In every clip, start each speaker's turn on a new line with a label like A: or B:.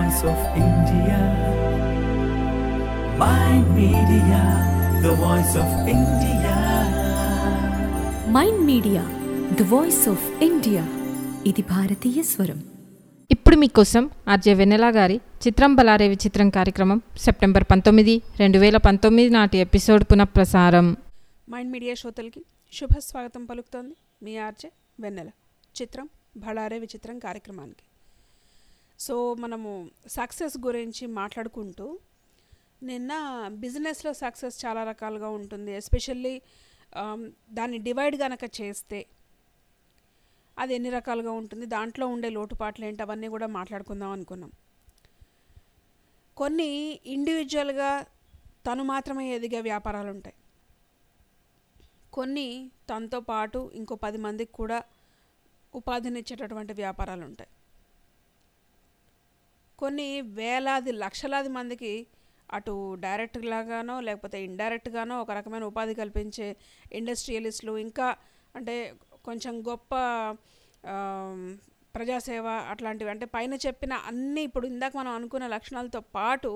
A: voice of India. Mind Media, the voice of India.
B: Mind Media the voice of India ఇది భారతీయ స్వరం
C: ఇప్పుడు మీకోసం ఆర్జే వెన్నెల గారి చిత్రం బలారే విచిత్రం కార్యక్రమం సెప్టెంబర్ పంతొమ్మిది రెండు వేల పంతొమ్మిది నాటి ఎపిసోడ్ పునఃప్రసారం
D: మైండ్ మీడియా శ్రోతలకి శుభ స్వాగతం పలుకుతోంది మీ ఆర్జే వెన్నెల చిత్రం భళారే విచిత్రం కార్యక్రమానికి సో మనము సక్సెస్ గురించి మాట్లాడుకుంటూ నిన్న బిజినెస్లో సక్సెస్ చాలా రకాలుగా ఉంటుంది ఎస్పెషల్లీ దాన్ని డివైడ్ గనక చేస్తే అది ఎన్ని రకాలుగా ఉంటుంది దాంట్లో ఉండే లోటుపాట్లు ఏంటి అవన్నీ కూడా మాట్లాడుకుందాం అనుకున్నాం కొన్ని ఇండివిజువల్గా తను మాత్రమే ఎదిగే వ్యాపారాలు ఉంటాయి కొన్ని తనతో పాటు ఇంకో పది మందికి కూడా ఉపాధినిచ్చేటటువంటి వ్యాపారాలు ఉంటాయి కొన్ని వేలాది లక్షలాది మందికి అటు డైరెక్ట్ లాగానో లేకపోతే ఇండైరెక్ట్గానో ఒక రకమైన ఉపాధి కల్పించే ఇండస్ట్రియలిస్టులు ఇంకా అంటే కొంచెం గొప్ప ఆమ్, ప్రజాసేవ అట్లాంటివి అంటే పైన చెప్పిన అన్ని ఇప్పుడు ఇందాక మనం అనుకున్న లక్షణాలతో పాటు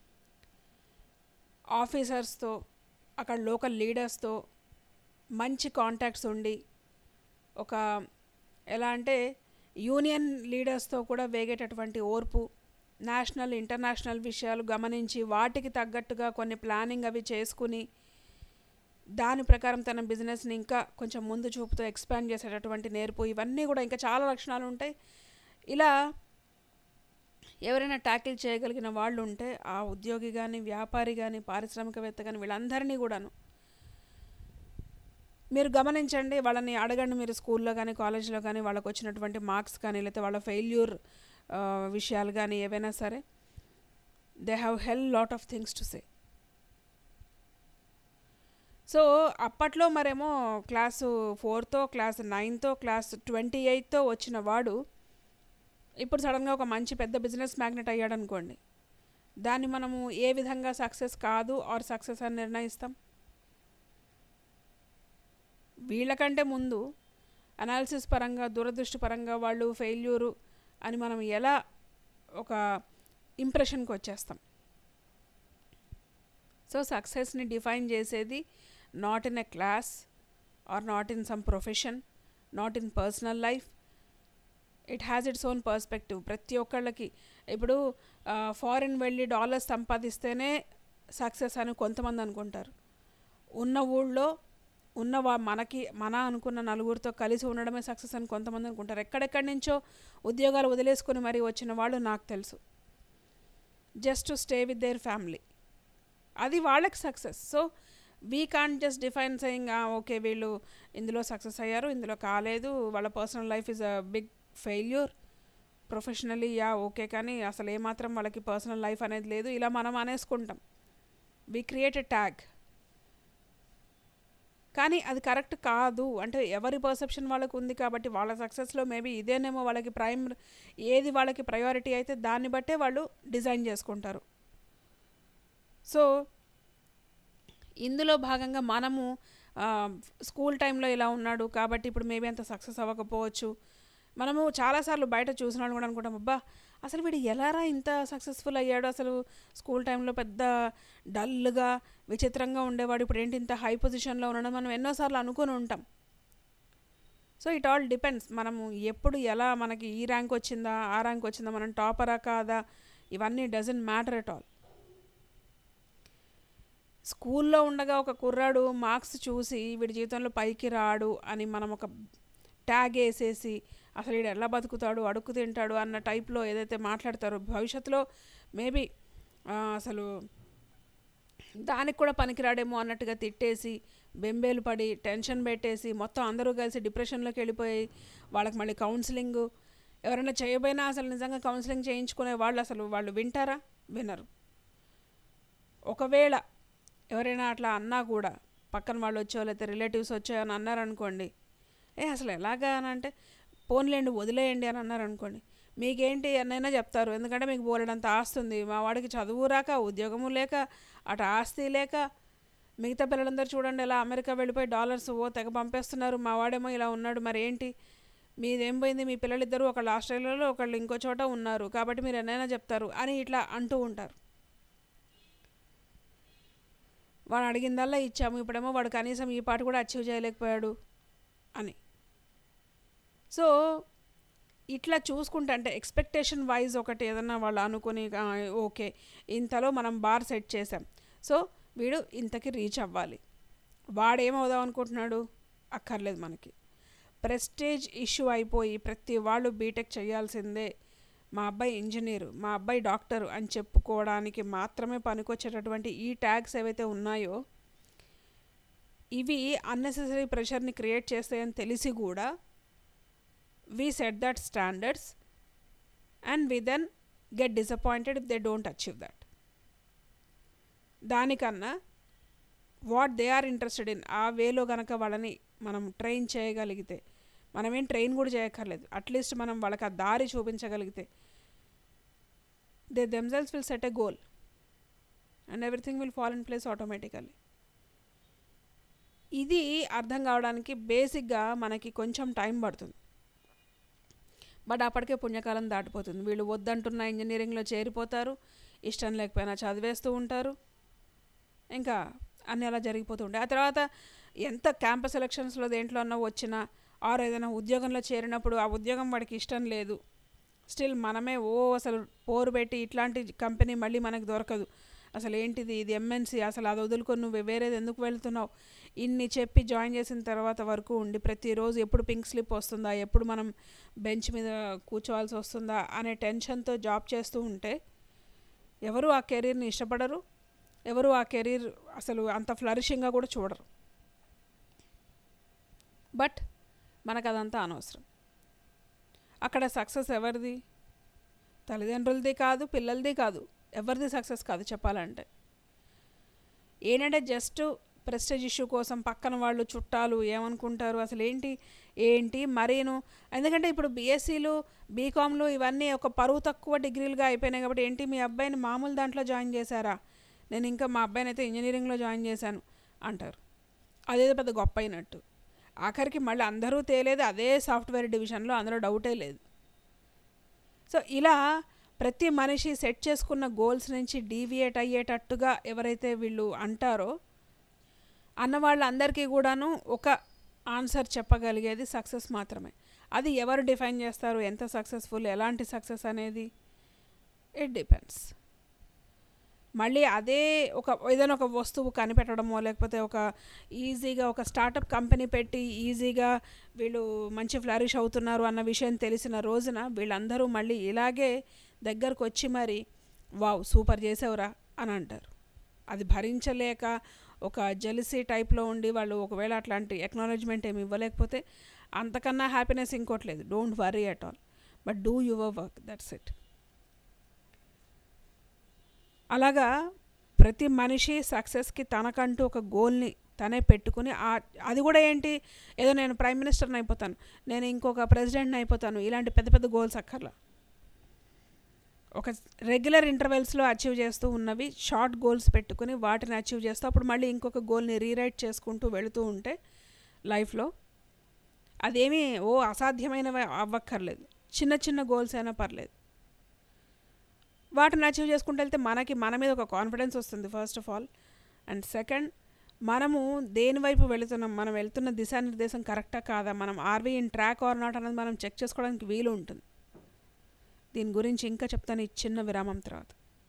D: ఆఫీసర్స్తో అక్కడ లోకల్ లీడర్స్తో మంచి కాంటాక్ట్స్ ఉండి ఒక ఎలా అంటే యూనియన్ లీడర్స్తో కూడా వేగేటటువంటి ఓర్పు నేషనల్ ఇంటర్నేషనల్ విషయాలు గమనించి వాటికి తగ్గట్టుగా కొన్ని ప్లానింగ్ అవి చేసుకుని దాని ప్రకారం తన బిజినెస్ని ఇంకా కొంచెం ముందు చూపుతో ఎక్స్పాండ్ చేసేటటువంటి నేర్పు ఇవన్నీ కూడా ఇంకా చాలా లక్షణాలు ఉంటాయి ఇలా ఎవరైనా ట్యాకిల్ చేయగలిగిన వాళ్ళు ఉంటే ఆ ఉద్యోగి కానీ వ్యాపారి కానీ పారిశ్రామికవేత్త కానీ వీళ్ళందరినీ కూడాను మీరు గమనించండి వాళ్ళని అడగండి మీరు స్కూల్లో కానీ కాలేజ్లో కానీ వాళ్ళకు వచ్చినటువంటి మార్క్స్ కానీ లేకపోతే వాళ్ళ ఫెయిల్యూర్ విషయాలు కానీ ఏవైనా సరే they have hell lot of things to say so అప్పట్లో మరేమో క్లాసు ఫోర్తో క్లాస్ నైన్తో క్లాస్ ట్వంటీ ఎయిత్తో వచ్చిన వాడు ఇప్పుడు సడన్గా ఒక మంచి పెద్ద బిజినెస్ మ్యాగ్నెట్ అయ్యాడు అనుకోండి దాన్ని మనము ఏ విధంగా సక్సెస్ కాదు ఆర్ సక్సెస్ అని నిర్ణయిస్తాం వీళ్ళకంటే ముందు అనాలిసిస్ పరంగా దురదృష్టి పరంగా వాళ్ళు ఫెయిల్యూరు అని మనం ఎలా ఒక ఇంప్రెషన్కి వచ్చేస్తాం సో సక్సెస్ని డిఫైన్ చేసేది not in a class or not in some profession not in personal life it has its own perspective ప్రతి ఒక్కళ్ళకి ఇప్పుడు ఫారిన్ వెళ్ళి డాలర్స్ సంపాదిస్తేనే సక్సెస్ అని కొంతమంది అనుకుంటారు ఉన్న ఊళ్ళో ఉన్న వా మనకి మన అనుకున్న నలుగురితో కలిసి ఉండడమే సక్సెస్ అని కొంతమంది అనుకుంటారు ఎక్కడెక్కడి నుంచో ఉద్యోగాలు వదిలేసుకొని మరీ వచ్చిన వాళ్ళు నాకు తెలుసు just to stay with their family అది వాళ్ళకి success so we can't just define saying okay వీళ్ళు ఇందులో సక్సెస్ అయ్యారు ఇందులో కాలేదు వాళ్ళ personal life is a big failure professionally yeah okay కానీ అసలు ఏమాత్రం వాళ్ళకి పర్సనల్ లైఫ్ అనేది లేదు ఇలా మనం అనేసుకుంటాం వీ క్రియేట్ ఎ ట్యాగ్ కానీ అది కరెక్ట్ కాదు అంటే ఎవరి పర్సెప్షన్ వాళ్ళకు ఉంది కాబట్టి వాళ్ళ సక్సెస్లో మేబీ ఇదేనేమో వాళ్ళకి ప్రైమ్ ఏది వాళ్ళకి ప్రయారిటీ అయితే దాన్ని బట్టే వాళ్ళు డిజైన్ చేసుకుంటారు సో ఇందులో భాగంగా మనము ఆ, స్కూల్ టైంలో ఇలా ఉన్నాడు కాబట్టి ఇప్పుడు మేబీ అంత సక్సెస్ అవ్వకపోవచ్చు మనము చాలాసార్లు బయట చూసిన వాళ్ళు కూడా అనుకుంటాం అబ్బా అసలు వీడు ఎలారా ఇంత సక్సెస్ఫుల్ అయ్యాడు అసలు స్కూల్ టైంలో పెద్ద డల్గా విచిత్రంగా ఉండేవాడు ఇప్పుడు ఏంటి ఇంత హై పొజిషన్లో ఉండడం మనం ఎన్నోసార్లు అనుకుని ఉంటాం సో ఇట్ ఆల్ డిపెండ్స్ మనము ఎప్పుడు ఎలా మనకి ఈ ర్యాంక్ వచ్చిందా ఆ ర్యాంక్ వచ్చిందా మనం టాపరా కాదా ఇవన్నీ డజంట్ మ్యాటర్ ఎట్ ఆల్ స్కూల్లో ఉండగా ఒక కుర్రాడు మార్క్స్ చూసి వీడి జీవితంలో పైకి రాడు అని మనం ఒక ట్యాగ్ వేసేసి అసలు వీడు ఎలా బతుకుతాడు అడుక్కు తింటాడు అన్న టైప్లో ఏదైతే మాట్లాడతారో భవిష్యత్తులో మేబీ అసలు దానికి కూడా పనికిరాడేమో అన్నట్టుగా తిట్టేసి బెంబేలు పడి టెన్షన్ పెట్టేసి మొత్తం అందరూ కలిసి డిప్రెషన్లోకి వెళ్ళిపోయి వాళ్ళకి మళ్ళీ కౌన్సిలింగ్ ఎవరైనా చేయబోయినా అసలు నిజంగా కౌన్సిలింగ్ చేయించుకునే వాళ్ళు అసలు వాళ్ళు వింటారా వినరు ఒకవేళ ఎవరైనా అట్లా అన్నా కూడా పక్కన వాళ్ళు వచ్చో లేకపోతే రిలేటివ్స్ వచ్చో అని అన్నారనుకోండి ఏ అసలు ఎలాగా అని అంటే పోన్లేండి వదిలేయండి అని అన్నారనుకోండి మీకేంటి అన్నైనా చెప్తారు ఎందుకంటే మీకు బోలెడంత ఆస్తుంది మా వాడికి చదువు రాక ఉద్యోగము లేక అటు ఆస్తి లేక మిగతా పిల్లలందరూ చూడండి ఇలా అమెరికా వెళ్ళిపోయి డాలర్స్ ఓ తెగ పంపేస్తున్నారు మా వాడేమో ఇలా ఉన్నాడు మరి ఏంటి మీదేం పోయింది మీ పిల్లలిద్దరూ ఒకళ్ళు ఆస్ట్రేలియాలో ఒకళ్ళు ఇంకో చోట ఉన్నారు కాబట్టి మీరు ఎన్నైనా చెప్తారు అని ఇట్లా అంటూ ఉంటారు వాడు అడిగిందల్లా ఇచ్చాము ఇప్పుడేమో వాడు కనీసం ఈ పాట కూడా అచీవ్ చేయలేకపోయాడు అని సో ఇట్లా చూసుకుంటే అంటే ఎక్స్పెక్టేషన్ వైజ్ ఒకటి ఏదన్నా వాళ్ళు అనుకుని "ఆ, ఓకే ఇంతలో మనం బార్ సెట్ చేసాం సో వీడు ఇంతకి రీచ్ అవ్వాలి వాడు ఏమవుదాం అనుకుంటున్నాడు అక్కర్లేదు మనకి ప్రెస్టేజ్ ఇష్యూ అయిపోయి ప్రతి వాళ్ళు బీటెక్ చేయాల్సిందే మా అబ్బాయి ఇంజనీరు మా అబ్బాయి డాక్టరు అని చెప్పుకోవడానికి మాత్రమే పనికొచ్చేటటువంటి ఈ ట్యాగ్స్ ఏవైతే ఉన్నాయో ఇవి అన్నెసెసరీ ప్రెషర్ని క్రియేట్ చేస్తాయని తెలిసి కూడా we set that standards and we then get disappointed if they don't achieve that దానికన్నా what they are interested in ఆ వేలో గనక వాళ్ళని మనం ట్రైన్ చేయగలిగితే మనమేం ట్రైన్ కూడా చేయక్కర్లేదు అట్లీస్ట్ మనం వాళ్ళకి ఆ దారి చూపించగలిగితే they themselves will set a goal and everything will fall in place automatically ఇది అర్థం కావడానికి బేసిక్గా మనకి కొంచెం టైం పడుతుంది బట్ అప్పటికే పుణ్యకాలం దాటిపోతుంది వీళ్ళు వద్దంటున్న ఇంజనీరింగ్లో చేరిపోతారు ఇష్టం లేకపోయినా చదివేస్తూ ఉంటారు ఇంకా అన్నీ అలా జరిగిపోతూ ఉంటాయి ఆ తర్వాత ఎంత క్యాంపస్ ఎలక్షన్స్లో దేంట్లో అన్నా వచ్చినా ఆర్ ఏదైనా ఉద్యోగంలో చేరినప్పుడు ఆ ఉద్యోగం వాడికి ఇష్టం లేదు స్టిల్ మనమే ఓ అసలు పోరు పెట్టి ఇట్లాంటి కంపెనీ మళ్ళీ మనకు దొరకదు అసలు ఏంటిది ఇది ఎంఎన్సీ అసలు అది వదులుకొని నువ్వు వేరేది ఎందుకు వెళ్తున్నావు ఇన్ని చెప్పి జాయిన్ చేసిన తర్వాత వరకు ఉండి ప్రతిరోజు ఎప్పుడు పింక్ స్లిప్ వస్తుందా ఎప్పుడు మనం బెంచ్ మీద కూర్చోవాల్సి వస్తుందా అనే టెన్షన్తో జాబ్ చేస్తూ ఉంటే ఎవరు ఆ కెరీర్ని ఇష్టపడరు ఎవరు ఆ కెరీర్ అసలు అంత ఫ్లరిషింగ్గా కూడా చూడరు బట్ మనకు అదంతా అనవసరం అక్కడ సక్సెస్ ఎవరిది తల్లిదండ్రులది కాదు పిల్లలది కాదు ఎవరిది సక్సెస్ కాదు చెప్పాలంటే ఏంటంటే జస్ట్ ప్రెస్టేజ్ ఇష్యూ కోసం పక్కన వాళ్ళు చుట్టాలు ఏమనుకుంటారు అసలు ఏంటి ఏంటి మరీను ఎందుకంటే ఇప్పుడు బీఎస్సీలు బీకామ్లు ఇవన్నీ ఒక పరువు తక్కువ డిగ్రీలుగా అయిపోయినాయి కాబట్టి ఏంటి మీ అబ్బాయిని మామూలు దాంట్లో జాయిన్ చేశారా నేను ఇంకా మా అబ్బాయిని అయితే ఇంజనీరింగ్లో జాయిన్ చేశాను అంటారు అదేదో పెద్ద గొప్ప అయినట్టు ఆఖరికి మళ్ళీ అందరూ తేలేదు అదే సాఫ్ట్వేర్ డివిజన్లో అందులో డౌటే లేదు సో ఇలా ప్రతి మనిషి సెట్ చేసుకున్న గోల్స్ నుంచి డీవియేట్ అయ్యేటట్టుగా ఎవరైతే వీళ్ళు అంటారో అన్న వాళ్ళందరికీ కూడాను ఒక ఆన్సర్ చెప్పగలిగేది సక్సెస్ మాత్రమే అది ఎవరు డిఫైన్ చేస్తారు ఎంత సక్సెస్ఫుల్ ఎలాంటి సక్సెస్ అనేది ఇట్ డిపెండ్స్ మళ్ళీ అదే ఒక ఏదైనా ఒక వస్తువు కనిపెట్టడమో లేకపోతే ఒక ఈజీగా ఒక స్టార్టప్ కంపెనీ పెట్టి ఈజీగా వీళ్ళు మంచి ఫ్లరిష్ అవుతున్నారు అన్న విషయం తెలిసిన రోజున వీళ్ళందరూ మళ్ళీ ఇలాగే దగ్గరకు వచ్చి మరి వావ్ సూపర్ చేసావురా అని అంటారు అది భరించలేక ఒక జెలిసీ టైప్లో ఉండి వాళ్ళు ఒకవేళ అట్లాంటి ఎక్నాలజ్మెంట్ ఏమి ఇవ్వలేకపోతే అంతకన్నా హ్యాపీనెస్ ఇంకోట్లేదు don't worry at all but do your work that's it అలాగా ప్రతి మనిషి సక్సెస్కి తనకంటూ ఒక గోల్ని తనే పెట్టుకుని ఆ అది కూడా ఏంటి ఏదో నేను ప్రైమ్ మినిస్టర్ని అయిపోతాను నేను ఇంకొక ప్రెసిడెంట్ని అయిపోతాను ఇలాంటి పెద్ద పెద్ద గోల్స్ అక్కర్లా ఒక రెగ్యులర్ ఇంటర్వెల్స్లో అచీవ్ చేస్తూ ఉన్నవి షార్ట్ గోల్స్ పెట్టుకుని వాటిని అచీవ్ చేస్తూ అప్పుడు మళ్ళీ ఇంకొక గోల్ని రీరైట్ చేసుకుంటూ వెళుతూ ఉంటే లైఫ్లో అదేమీ ఓ అసాధ్యమైనవి అవ్వక్కర్లేదు చిన్న చిన్న గోల్స్ అయినా పర్లేదు వాటిని అచీవ్ చేసుకుంటూ వెళ్తే మనకి మన మీద ఒక కాన్ఫిడెన్స్ వస్తుంది first of all and second మనము దేని వైపు వెళుతున్నాం మనం వెళ్తున్న దిశానిర్దేశం కరెక్టా కాదా మనం are we in track or not అనేది మనం చెక్ చేసుకోవడానికి వీలు ఉంటుంది దీని గురించి ఇంకా చెప్తాను ఈ చిన్న విరామం తర్వాత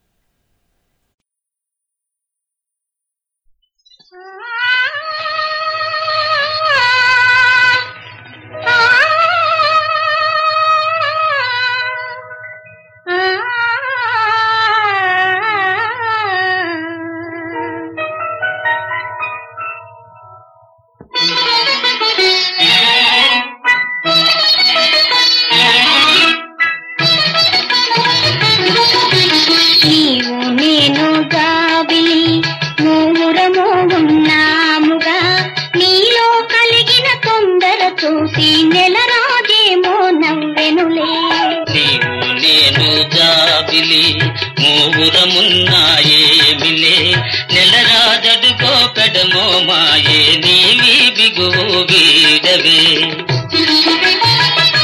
E: నీవు నేను గాబిలి మూరము ఉన్నాముగా నీలో కలిగిన తొందర చూసి నెల రాజేమో నవ్వెనులే
F: నీవు నేను జాబిలి మూవురమున్నాయేమిలే నెలరాజడుకో పెడమో మాయే నీవి బిగువు వీడవే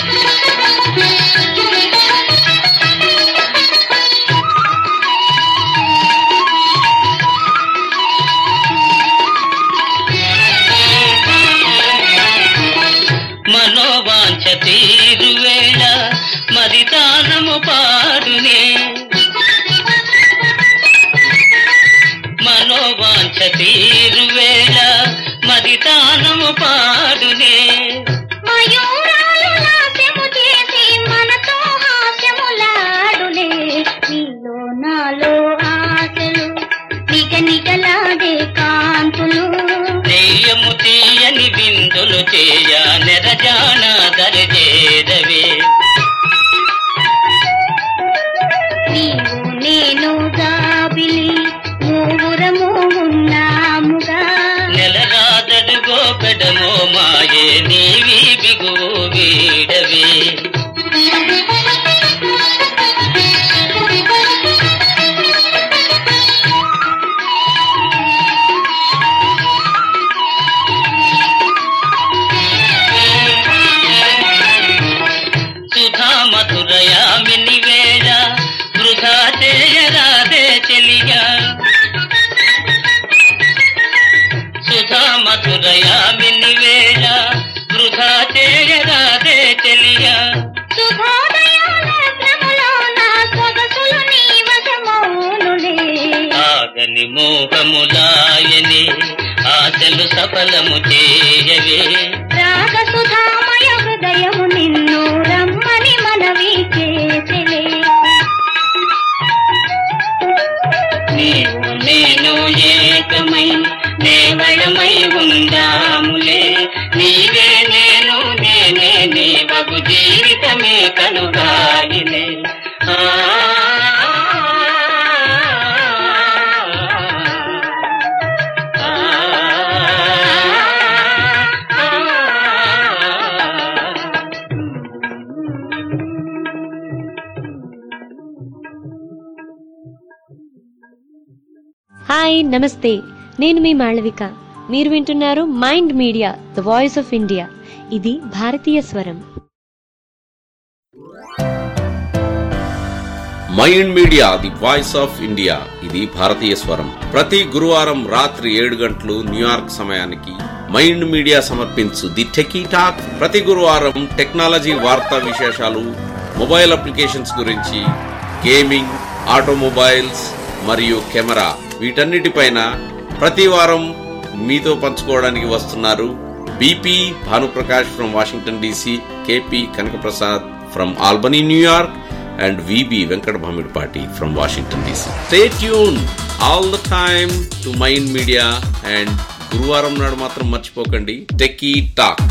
F: హరితానము పాడునే
E: మయూరాలు నాట్యము చేసి మనతో హాస్యములాడులే నీలో నాలో ఆశలు నిగ నిగలాడే కాంతులు
F: దెయ్యము తీయని బిందులు చేయ నెరజాన దరిచేరవే
E: నీవు నేను గాబిలి మూరము ఉన్నాముగా
F: నెలరాదడుగో పెడమో మాయే నీవి బిగువు వీడవే సుధా మధురయామిని వేళ వృధా చేయరాదే చెలియా సుధా మధురయామిని వేళ వృధా చేయరాదే చెలియా
E: శుభోదయాల క్రమలో నా సొగసులు నీ వశమౌనులే
F: ఆగని మోహములాయని ఆశలు సఫలము చేయవే
E: రాగ సుధామయ హృదయము నిన్ను రమ్మని మనవి చేసెలే
F: నీవు నేను ఏకమై నేవళమై ఉందాములే నీవే నేను నేనే నీ బగు జీవితమే కనుగాయిలే ఆ
G: హాయ్ నమస్తే నేను మీ మాళవిక మీరు వింటున్నారు Mind Media the voice of India ఇది భారతీయ స్వరం
H: Mind Media the voice of India ఇది భారతీయ స్వరం ప్రతి గురువారం రాత్రి ఏడు గంటలు న్యూయార్క్ సమయానికి మైండ్ మీడియా సమర్పించు ది టెకీ టాక్ ప్రతి గురువారం టెక్నాలజీ వార్తా విశేషాలు మొబైల్ అప్లికేషన్స్ గురించి గేమింగ్ ఆటోమొబైల్స్ మరియు కెమెరా వీటన్నిటిపైన ప్రతి వారం మీతో పంచుకోవడానికి వస్తున్నారు BP Bhanuprakash from Washington DC KP Kanakaprasad from Albany New York and VB Venkat Bhamidpati from Washington DC. Stay tuned all the time to Mind Media and గురువారం నాడు మాత్రం మర్చిపోకండి టెకీ టాక్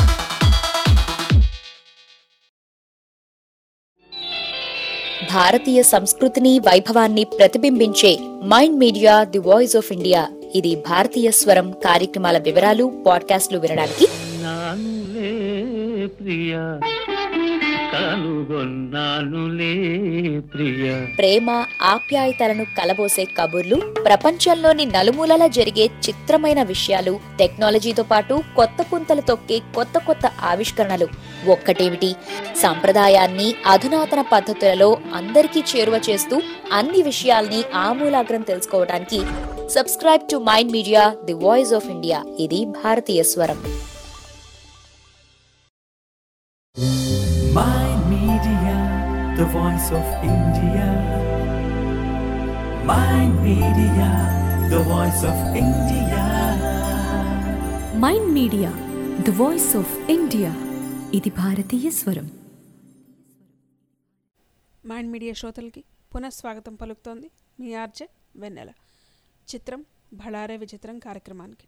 I: భారతీయ సంస్కృతిని వైభవాన్ని ప్రతిబింబించే Mind Media the voice of India ఇది భారతీయ స్వరం కార్యక్రమాల వివరాలు పాడ్కాస్ట్లు వినడానికి
F: నానులే ప్రియ కనుగొన్నానులే ప్రియ
I: ప్రేమ ఆప్యాయతలను కలబోసే కబుర్లు ప్రపంచంలోని నలుమూలలా జరిగే చిత్రమైన విషయాలు టెక్నాలజీతో పాటు కొత్త పుంతలు తొక్కే కొత్త కొత్త ఆవిష్కరణలు ఒక్కటేమిటి సంప్రదాయాన్ని అధునాతన పద్ధతులలో అందరికీ చేరువ చేస్తూ అన్ని విషయాల్ని ఆమూలాగ్రం తెలుసుకోవడానికి subscribe to Mind Media the voice of India ఇది భారతీయ స్వరం
A: Mind Media, the voice of India. Mind Media, the voice of India.
B: Mind Media the voice of India ఇది భారతీయ స్వరం
D: మైండ్ మీడియా శ్రోతలకి పునఃస్వాగతం పలుకుతోంది మీ ఆర్జే వెన్నెల చిత్రం భళారే విచిత్రం కార్యక్రమానికి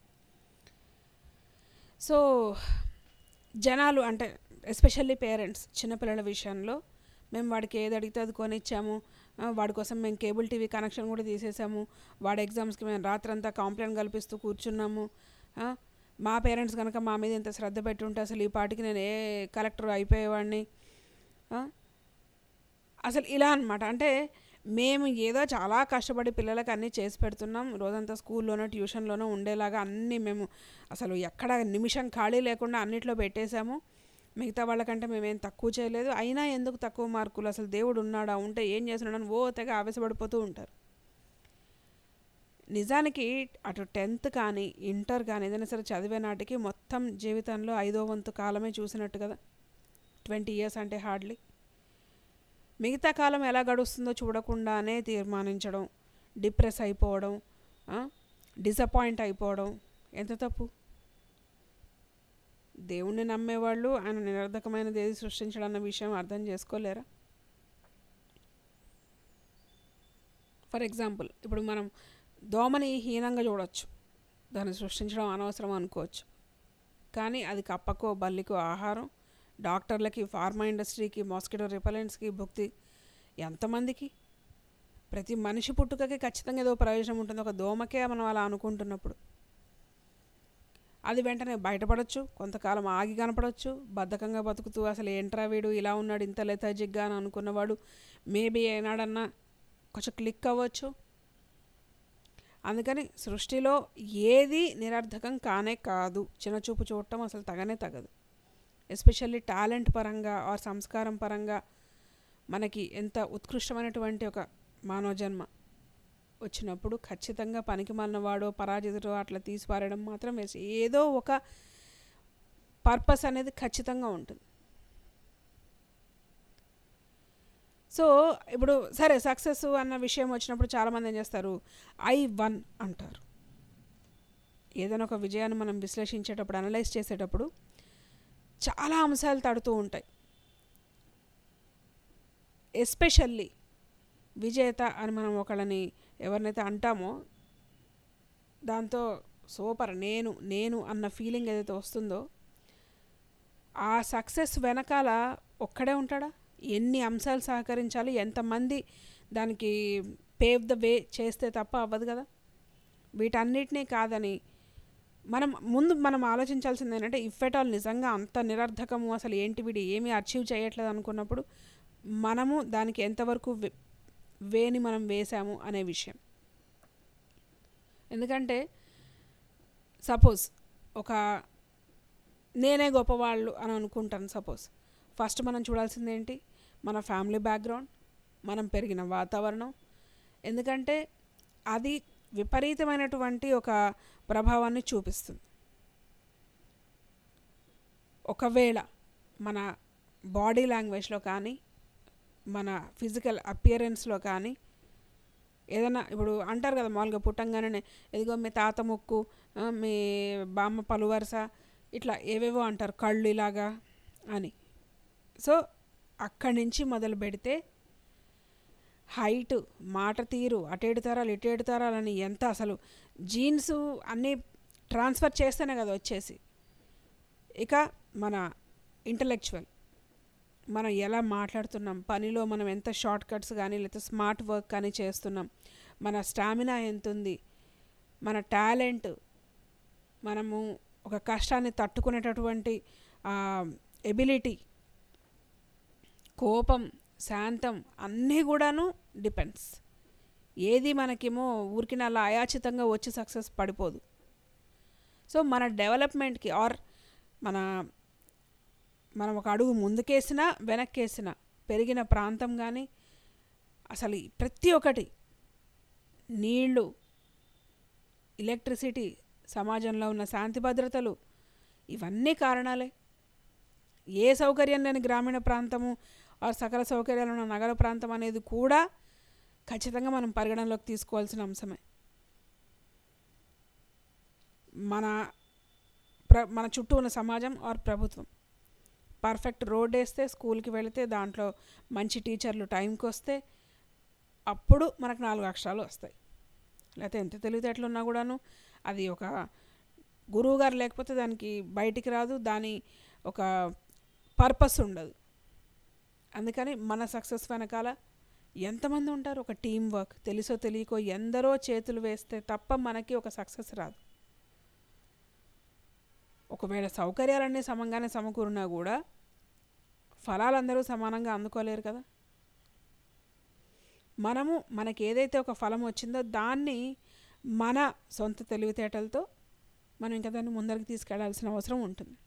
D: సో జనాలు అంటే ఎస్పెషల్లీ పేరెంట్స్ చిన్నపిల్లల విషయంలో మేము వాడికి ఏది అడిగితే అది కొనిచ్చాము ఆ, వాడి కోసం మేము కేబుల్ టీవీ కనెక్షన్ కూడా తీసేసాము వాడి ఎగ్జామ్స్కి మేము రాత్రంతా కాంప్లైంట్ కల్పిస్తూ కూర్చున్నాము ఆ, మా పేరెంట్స్ కనుక మా మీద ఇంత శ్రద్ధ పెట్టుంటే అసలు ఈ పాటికి నేను ఏ కలెక్టర్ అయిపోయేవాడిని ఆ, అసలు ఇలా అనమాట అంటే మేము ఏదో చాలా కష్టపడి పిల్లలకి అన్నీ చేసి పెడుతున్నాం రోజంతా స్కూల్లోనో ట్యూషన్లోనో ఉండేలాగా అన్నీ మేము అసలు ఎక్కడ నిమిషం ఖాళీ లేకుండా అన్నిట్లో పెట్టేశాము మిగతా వాళ్ళకంటే మేమేం తక్కువ చేయలేదు అయినా ఎందుకు తక్కువ మార్కులు అసలు దేవుడు ఉన్నాడా ఉంటే ఏం చేస్తున్నాడని ఓ తెగ ఆవేశపడిపోతూ ఉంటారు నిజానికి అటు టెన్త్ కానీ ఇంటర్ కానీ ఏదైనా సరే చదివే నాటికి మొత్తం జీవితంలో ఐదో వంతు కాలమే చూసినట్టు కదా ట్వంటీ ఇయర్స్ అంటే హార్డ్లీ మిగతా కాలం ఎలా గడుస్తుందో చూడకుండానే తీర్మానించడం డిప్రెస్ అయిపోవడం డిసప్పాయింట్ అయిపోవడం ఎంత తప్పు దేవుణ్ణి నమ్మేవాళ్ళు ఆయన నిరర్ధకమైనది ఏది సృష్టించడం అన్న విషయం అర్థం చేసుకోలేరా ఫర్ ఎగ్జాంపుల్ ఇప్పుడు మనం దోమని హీనంగా చూడొచ్చు దాన్ని సృష్టించడం అనవసరం అనుకోవచ్చు కానీ అది కప్పకో బల్లికో ఆహారం డాక్టర్లకి ఫార్మా ఇండస్ట్రీకి మాస్కిటో రిపలెంట్స్కి భుక్తి ఎంతమందికి ప్రతి మనిషి పుట్టుకకి ఖచ్చితంగా ఏదో ప్రయోజనం ఉంటుంది ఒక దోమకే మనం అలా అనుకుంటున్నప్పుడు అది వెంటనే బయటపడవచ్చు కొంతకాలం ఆగి కనపడవచ్చు బద్ధకంగా బతుకుతూ అసలు ఏంట్రా వీడు ఇలా ఉన్నాడు ఇంత లెథర్జిక్గా అని అనుకున్నవాడు మేబీ ఏనాడన్నా కొంచెం క్లిక్ అవ్వచ్చు అందుకని సృష్టిలో ఏది నిరర్ధకం కానే కాదు చిన్నచూపు చూడటం అసలు తగనే తగదు ఎస్పెషల్లీ టాలెంట్ పరంగా ఆర్ సంస్కారం పరంగా మనకి ఎంత ఉత్కృష్టమైనటువంటి ఒక మానవ జన్మ వచ్చినప్పుడు ఖచ్చితంగా పనికి మాలినవాడో పరాజితుడో అట్లా తీసిపారేయడం మాత్రం వేసి ఏదో ఒక పర్పస్ అనేది ఖచ్చితంగా ఉంటుంది సో ఇప్పుడు సరే సక్సెస్ అన్న విషయం వచ్చినప్పుడు చాలామంది ఏం చేస్తారు ఐ వన్ అంటారు ఏదైనా ఒక విజయాన్ని మనం విశ్లేషించేటప్పుడు అనలైజ్ చేసేటప్పుడు చాలా అంశాలు తడుతూ ఉంటాయి ఎస్పెషల్లీ విజేత అని మనం ఒకళ్ళని ఎవరినైతే అంటామో దాంతో సూపర్ నేను నేను అన్న ఫీలింగ్ ఏదైతే వస్తుందో ఆ సక్సెస్ వెనకాల ఒక్కడే ఉంటాడా ఎన్ని అంశాలు సహకరించాలి ఎంతమంది దానికి పేవ్ ద వే చేస్తే తప్ప అవ్వదు కదా వీటన్నిటినీ కాదని మనం ముందు మనం ఆలోచించాల్సింది ఏంటంటే ఇఫ్ ఎట్ ఆల్ నిజంగా అంత నిరర్ధకము అసలు ఏంటి వీడు ఏమీ అచీవ్ చేయట్లేదు అనుకున్నప్పుడు మనము దానికి ఎంతవరకు వే- వేని మనం వేసాము అనే విషయం ఎందుకంటే సపోజ్ ఒక నేనే గొప్పవాళ్ళు అని అనుకుంటాను సపోజ్ ఫస్ట్ మనం చూడాల్సింది ఏంటి మన ఫ్యామిలీ బ్యాక్గ్రౌండ్ మనం పెరిగిన వాతావరణం ఎందుకంటే అది విపరీతమైనటువంటి ఒక ప్రభావాన్ని చూపిస్తుంది ఒకవేళ మన బాడీ లాంగ్వేజ్లో కానీ మన ఫిజికల్ అపియరెన్స్లో కానీ ఏదైనా ఇప్పుడు అంటారు కదా మామూలుగా పుట్టంగానే ఎదిగో మీ తాత ముక్కు ఆ, మీ బామ్మ పలువరస ఇట్లా ఏవేవో అంటారు కళ్ళు ఇలాగా అని సో అక్కడి నుంచి మొదలు పెడితే హైట్ మాట తీరు అటేడు తరాలు ఇటేడు తరాలని ఎంత అసలు జీన్స్ అన్నీ ట్రాన్స్ఫర్ చేస్తేనే కదా వచ్చేసి ఇక మన ఇంటలెక్చువల్ మనం ఎలా మాట్లాడుతున్నాం పనిలో మనం ఎంత షార్ట్ కట్స్ కానీ లేకపోతే స్మార్ట్ వర్క్ కానీ చేస్తున్నాం మన స్టామినా ఎంత ఉంది మన టాలెంట్ మనము ఒక కష్టాన్ని తట్టుకునేటటువంటి ఎబిలిటీ కోపం శాంతం అన్నీ కూడాను డిపెండ్స్ ఏది మనకేమో ఊరికి అలా అయాచితంగా వచ్చి సక్సెస్ పడిపోదు సో మన డెవలప్మెంట్కి ఆర్ మన మనం ఒక అడుగు ముందుకేసినా వెనక్కేసినా పెరిగిన ప్రాంతం కానీ అసలు ఈ ప్రతి ఒక్కటి నీళ్ళు ఎలక్ట్రిసిటీ సమాజంలో ఉన్న శాంతి భద్రతలు ఇవన్నీ కారణాలే ఏ సౌకర్యం లేని గ్రామీణ ప్రాంతము ఆ సకల సౌకర్యాలు ఉన్న నగర ప్రాంతం అనేది కూడా ఖచ్చితంగా మనం పరిగణనలోకి తీసుకోవాల్సిన అంశమే మన ప్ర మన చుట్టూ ఉన్న సమాజం ఆర్ ప్రభుత్వం పర్ఫెక్ట్ రోడ్ వేస్తే స్కూల్కి వెళితే దాంట్లో మంచి టీచర్లు టైంకి వస్తే అప్పుడు మనకు నాలుగు అక్షరాలు వస్తాయి లేకపోతే ఎంత తెలివితేటలు ఉన్నా కూడాను అది ఒక గురువు గారు లేకపోతే దానికి బయటికి రాదు దాని ఒక పర్పస్ ఉండదు అందుకని మన సక్సెస్ వెనకాల ఎంతమంది ఉంటారు ఒక టీం వర్క్ తెలుసో తెలియకో ఎందరో చేతులు వేస్తే తప్ప మనకి ఒక సక్సెస్ రాదు ఒకవేళ సౌకర్యాలన్నీ సమంగానే సమకూరినా కూడా ఫలాలందరూ సమానంగా అందుకోలేరు కదా మనము మనకి ఏదైతే ఒక ఫలం వచ్చిందో దాన్ని మన సొంత తెలివితేటలతో మనం ఇంకా దాన్ని ముందరికి తీసుకెళ్లాల్సిన అవసరం ఉంటుంది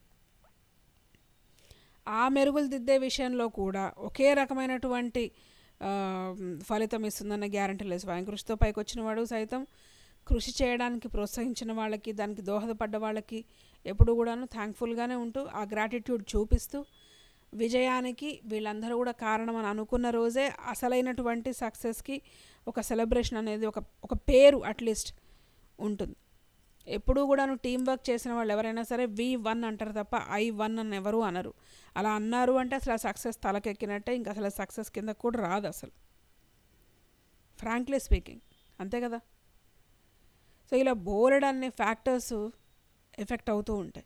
D: ఆ మెరుగులు దిద్దే విషయంలో కూడా ఒకే రకమైనటువంటి ఆ, ఫలితం ఇస్తుందన్న గ్యారంటీ లేదు స్వయం కృషితో పైకి వచ్చిన వాడు సైతం కృషి చేయడానికి ప్రోత్సహించిన వాళ్ళకి దానికి దోహదపడ్డ వాళ్ళకి ఎప్పుడు కూడాను థ్యాంక్ఫుల్గానే ఉంటూ ఆ గ్రాటిట్యూడ్ చూపిస్తూ విజయానికి వీళ్ళందరూ కూడా కారణం అని అనుకున్న రోజే అసలైనటువంటి సక్సెస్కి ఒక సెలబ్రేషన్ అనేది ఒక ఒక పేరు అట్లీస్ట్ ఉంటుంది ఎప్పుడూ కూడాను టీం వర్క్ చేసిన వాళ్ళు ఎవరైనా సరే వి వన్ అంటారు తప్ప ఐ వన్ అని ఎవరు అనరు అలా అన్నారు అంటే అసలు ఆ సక్సెస్ తలకెక్కినట్టే ఇంకా అసలు సక్సెస్ కింద కూడా రాదు అసలు ఫ్రాంక్లీ స్పీకింగ్ అంతే కదా సో ఇలా బోలెడ్ అనే ఫ్యాక్టర్స్ ఎఫెక్ట్ అవుతూ ఉంటాయి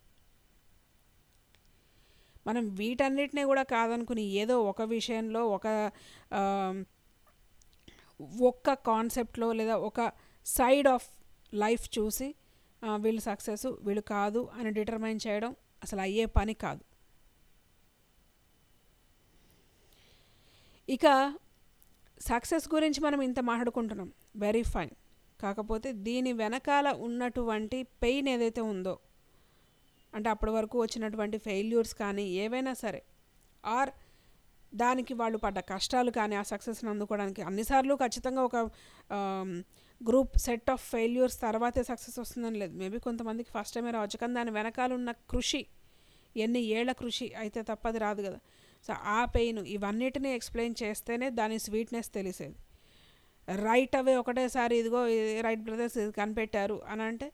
D: మనం వీటన్నిటినీ కూడా కాదనుకుని ఏదో ఒక విషయంలో ఒక ఆ, ఒక్క కాన్సెప్ట్లో లేదా ఒక సైడ్ ఆఫ్ లైఫ్ చూసి ఆ, వీళ్ళు సక్సెస్ వీళ్ళు కాదు అని డిటర్మైన్ చేయడం అసలు అయ్యే పని కాదు ఇక సక్సెస్ గురించి మనం ఇంత మాట్లాడుకుంటున్నాం వెరీ ఫైన్ కాకపోతే దీని వెనకాల ఉన్నటువంటి పెయిన్ ఏదైతే ఉందో అంటే అప్పటి వరకు వచ్చినటువంటి ఫెయిల్యూర్స్ కానీ ఏవైనా సరే ఆర్ దానికి వాళ్ళు పడ్డ కష్టాలు కానీ ఆ సక్సెస్ని అందుకోవడానికి అన్నిసార్లు ఖచ్చితంగా ఒక గ్రూప్ సెట్ ఆఫ్ ఫెయిల్యూర్స్ తర్వాతే సక్సెస్ వస్తుందని లేదు మేబీ కొంతమందికి ఫస్ట్ టైమే రావచ్చు కానీ దాని వెనకాల ఉన్న కృషి ఎన్ని ఏళ్ల కృషి అయితే తప్పది రాదు కదా సో ఆ పెయిన్ ఇవన్నిటిని ఎక్స్ప్లెయిన్ చేస్తేనే దాని స్వీట్నెస్ తెలిసేది రైట్ అవే ఒకటేసారి ఇదిగో రైట్ బ్రదర్స్ ఇది కనిపెట్టారు అని అంటే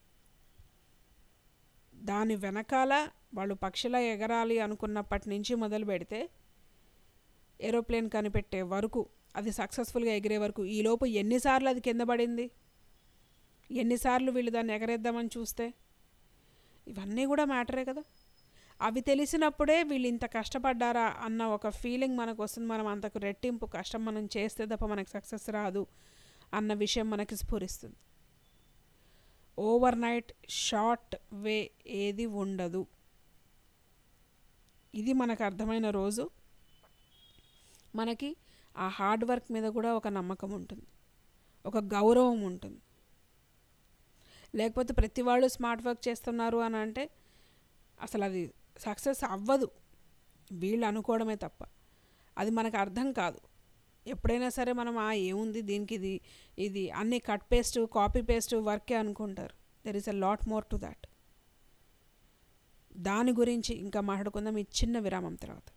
D: దాని వెనకాల వాళ్ళు పక్షిలా ఎగరాలి అనుకున్నప్పటి నుంచి మొదలు పెడితే ఏరోప్లేన్ కనిపెట్టే వరకు అది సక్సెస్ఫుల్గా ఎగిరే వరకు ఈలోపు ఎన్నిసార్లు అది కింద పడింది ఎన్నిసార్లు వీళ్ళు దాన్ని ఎగరేద్దామని చూస్తే ఇవన్నీ కూడా మ్యాటరే కదా అవి తెలిసినప్పుడే వీళ్ళు ఇంత కష్టపడ్డారా అన్న ఒక ఫీలింగ్ మనకు వస్తుంది మనం అంతకు రెట్టింపు కష్టం మనం చేస్తే తప్ప మనకు సక్సెస్ రాదు అన్న విషయం మనకి స్ఫురిస్తుంది ఓవర్ నైట్ షార్ట్ వే ఏది ఉండదు ఇది మనకు అర్థమైన రోజు మనకి ఆ హార్డ్ వర్క్ మీద కూడా ఒక నమ్మకం ఉంటుంది ఒక గౌరవం ఉంటుంది లేకపోతే ప్రతి వాళ్ళు స్మార్ట్ వర్క్ చేస్తున్నారు అని అంటే అసలు అది సక్సెస్ అవ్వదు వీళ్ళు అనుకోవడమే తప్ప అది మనకు అర్థం కాదు ఎప్పుడైనా సరే మనం ఆ ఏముంది దీనికి ఇది ఇది అన్ని కట్ పేస్ట్ కాపీ పేస్ట్ వర్కే అనుకుంటారు there is a lot more to that దాని గురించి ఇంకా మాట్లాడుకుందాం ఈ చిన్న విరామం తర్వాత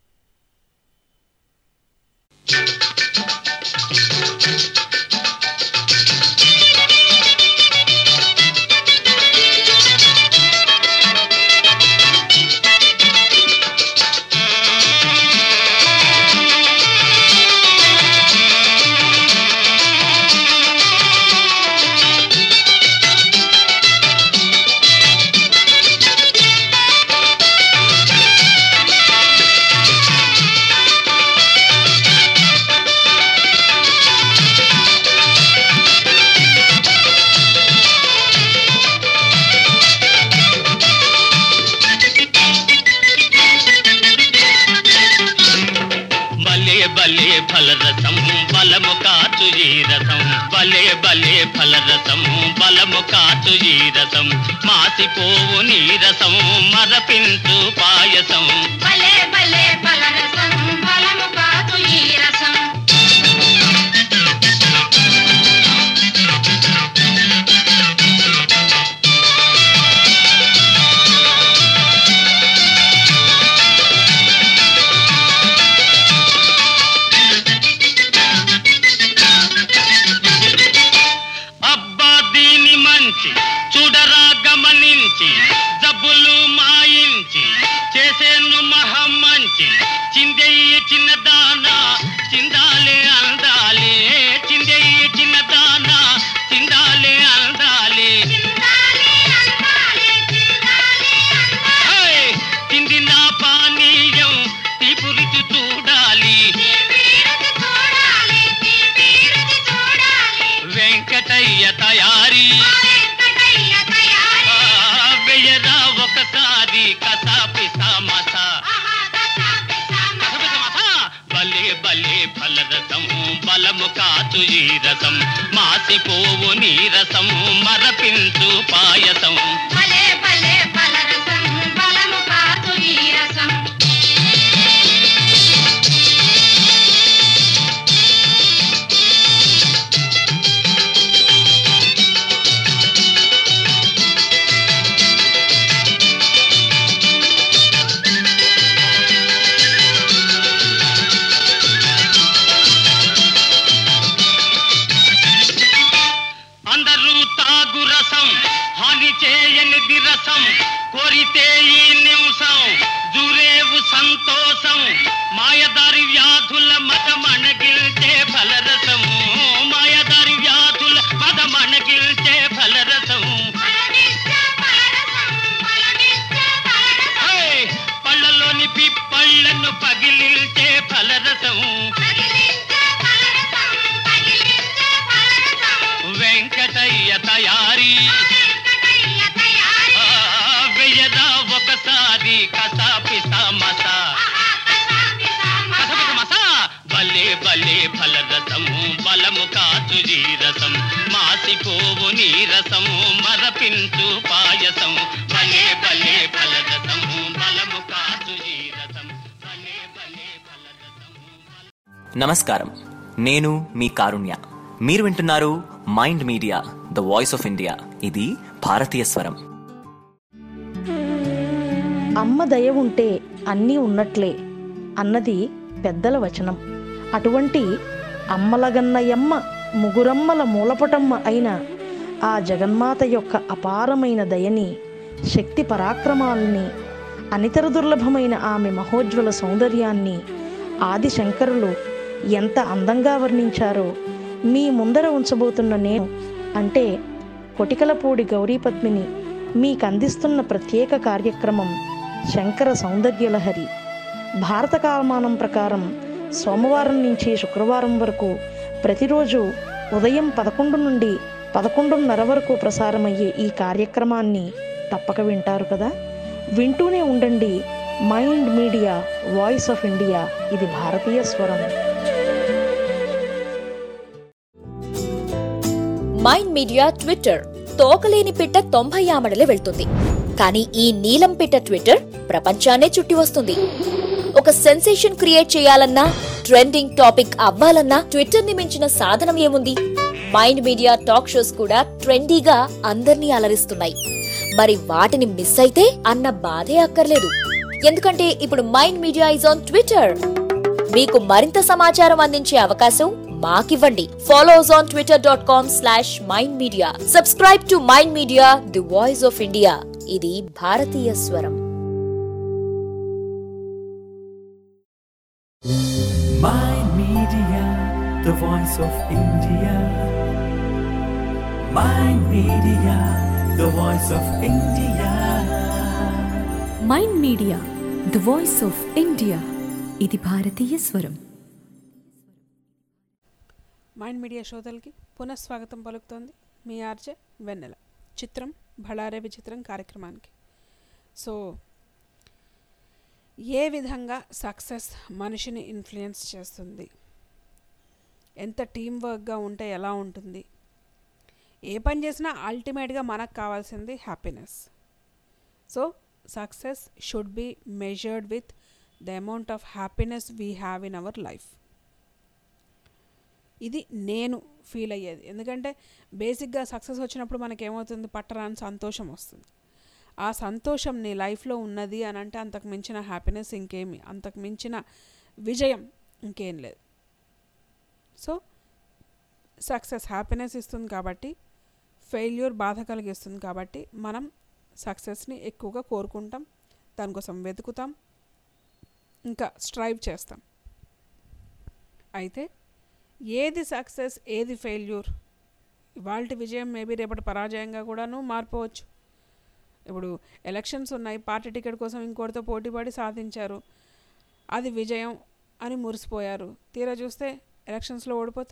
F: భలే భలే ఫలరసం బలము కాచు ఈ రసం భలే భలే ఫలరసం బలము కాచు ఈ రసం మాసిపోవు నీరసం మరపించు పాయసం
E: భలే భలే ఫలరసం బలము కాదు ఈ రసం
F: అబ్బా దీని మంచి చూడరా గమనించి జబ్బులు మాయించి చేసేను మహం మంచి చిందెయ్యి చిన్నదానా చిందాలే అందాలే చిందెయ్యి చిన్నదానా చిందాలే అందాలే హేయ్! చిందిన పానీయం తీపు రుచి చూడాలి వెంకటయ్య తయారీ ఆ, వెయ్యరా ఒకసారి కసాపి సమసా భలే భలే ఫలరసం బలము కాచు ఈ రసం మాసిపోవు నీరసం మరపించు పాయసం
E: భలే భలే ఫలరసం బలము కాదు ఈ రసం
F: అందరూ తాగు రసం హాని చే విలాసం కోరితే ఈ నిమిషం జురేవు సంతోషం మాయదారి వ్యాధుల మతమణగిల్చే ఫలరసం మాయదారి వ్యాధుల మతమణగిల్చే ఫలరసం హే! పళ్ళలోని పిప్పళ్ళను పగిలిల్చే ఫలరసం వెంకటయ్య తయారీ ఆ, వెయ్యదా ఒకసారి కసాపిసా మసా కసపిస మసా భలే భలే ఫలరసము బలము కాచు జీరసం మాసిపోవు నీరసము మరపించు పాయసము భలే భలే ఫలరసము బలము కాచు జీరసం భలే భలే ఫలరసము
J: నమస్కారం నేను మీ కారుణ్య మీరు వింటున్నారు Mind Media the voice of India ఇది భారతీయ స్వరం
K: అమ్మ దయ ఉంటే అన్నీ ఉన్నట్లే అన్నది పెద్దల వచనం అటువంటి అమ్మలగన్నయమ్మ ముగురమ్మల మూలపటమ్మ అయిన ఆ జగన్మాత యొక్క అపారమైన దయని శక్తి పరాక్రమాలని అనితర దుర్లభమైన ఆమె మహోజ్వల సౌందర్యాన్ని ఆది శంకరులు ఎంత అందంగా వర్ణించారో మీ ముందర ఉంచబోతున్న నేను అంటే కొటికలపూడి గౌరీపద్మిని మీకు అందిస్తున్న ప్రత్యేక కార్యక్రమం శంకర సౌందర్యలహరి భారత కాలమానం ప్రకారం సోమవారం నుంచి శుక్రవారం వరకు ప్రతిరోజు ఉదయం పదకొండు నుండి పదకొండున్నర వరకు ప్రసారమయ్యే ఈ కార్యక్రమాన్ని తప్పక వింటారు కదా వింటూనే ఉండండి Mind Media voice of India ఇది భారతీయ స్వరం
I: మైండ్ మీడియా ట్విట్టర్ తోకలేని పిట్ట తొంభై ఆమడలే వెళ్తుంది కానీ ఈ నీలం పిట్ట ట్విట్టర్ ప్రపంచాన్నే చుట్టి వస్తుంది ఒక సెన్సేషన్ క్రియేట్ చేయాలన్నా ట్రెండింగ్ టాపిక్ అవ్వాలన్నా ట్విట్టర్ ని మించిన సాధనం ఏముంది మైండ్ మీడియా టాక్ షోస్ కూడా ట్రెండీగా అందర్నీ అలరిస్తున్నాయి మరి వాటిని మిస్ అయితే అన్న బాధే అక్కర్లేదు ఎందుకంటే ఇప్పుడు Mind Media is on Twitter మీకు మరింత సమాచారం అందించే అవకాశం మాకివ్వండి follow us on Twitter dot com slash Mind Media subscribe to Mind Media the voice of India ఇది భారతీయ స్వరం
A: Mind Media, the voice of India. Mind Media, the voice of India.
B: Mind Media the voice of India ఇది భారతీయ స్వరం
D: Mind media శ్రోతలకి పునఃస్వాగతం పలుకుతోంది మీ RJ వెన్నెల చిత్రం బళారే విచిత్రం కార్యక్రమానికి సో ఏ విధంగా సక్సెస్ మనిషిని ఇన్ఫ్లుయెన్స్ చేస్తుంది ఎంత టీం వర్క్గా ఉంటే ఎలా ఉంటుంది ఏ పని చేసినా అల్టిమేట్గా మనకు కావాల్సింది happiness so success should be measured with the amount of happiness we have in our life ఇది నేను ఫీల్ అయ్యేది ఎందుకంటే బేసిక్గా సక్సెస్ వచ్చినప్పుడు మనకేమవుతుంది పట్టరాని సంతోషం వస్తుంది ఆ సంతోషం నీ లైఫ్లో ఉన్నది అని అంటే అంతకు మించిన హ్యాపీనెస్ ఇంకేమి అంతకు మించిన విజయం ఇంకేం లేదు సో సక్సెస్ హ్యాపీనెస్ ఇస్తుంది కాబట్టి ఫెయిల్యూర్ బాధ కలిగిస్తుంది కాబట్టి మనం సక్సెస్ని ఎక్కువగా కోరుకుంటాం దానికోసం వెతుకుతాం ఇంకా స్ట్రైవ్ చేస్తాం అయితే ఏది సక్సెస్ ఏది ఫెయిల్యూర్ ఇవాళ విజయం మేబీ రేపటి పరాజయంగా కూడాను మారిపోవచ్చు ఇప్పుడు ఎలక్షన్స్ ఉన్నాయి పార్టీ టికెట్ కోసం ఇంకోటితో పోటీపడి సాధించారు అది విజయం అని మురిసిపోయారు తీరా చూస్తే ఎలక్షన్స్లో ఓడిపోతే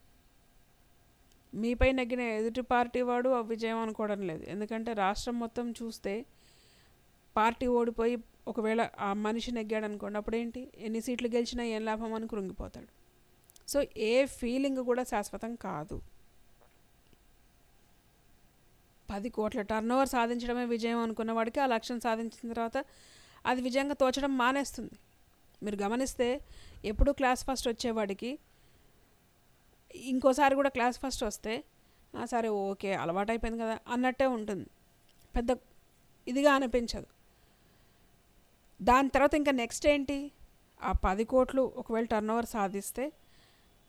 D: మీపై నెగ్గిన ఎదుటి పార్టీ వాడు ఆ విజయం అనుకోవడం లేదు ఎందుకంటే రాష్ట్రం మొత్తం చూస్తే పార్టీ ఓడిపోయి ఒకవేళ ఆ మనిషి నెగ్గాడు అనుకోండి అప్పుడు ఏంటి ఎన్ని సీట్లు గెలిచినా ఏం లాభం అని కృంగిపోతాడు సో ఏ ఫీలింగ్ కూడా శాశ్వతం కాదు పది కోట్ల టర్న్ ఓవర్ సాధించడమే విజయం అనుకున్న వాడికి ఆ లక్ష్యం సాధించిన తర్వాత అది విజయంగా తోచడం మానేస్తుంది మీరు గమనిస్తే ఎప్పుడు క్లాస్ ఫస్ట్ వచ్చేవాడికి ఇంకోసారి కూడా క్లాస్ ఫస్ట్ వస్తే "ఆ, సరే ఓకే అలవాటు అయిపోయింది కదా అన్నట్టే ఉంటుంది పెద్ద ఇదిగా అనిపించదు దాని తర్వాత ఇంకా నెక్స్ట్ ఏంటి ఆ పది కోట్లు ఒకవేళ టర్న్ ఓవర్ సాధిస్తే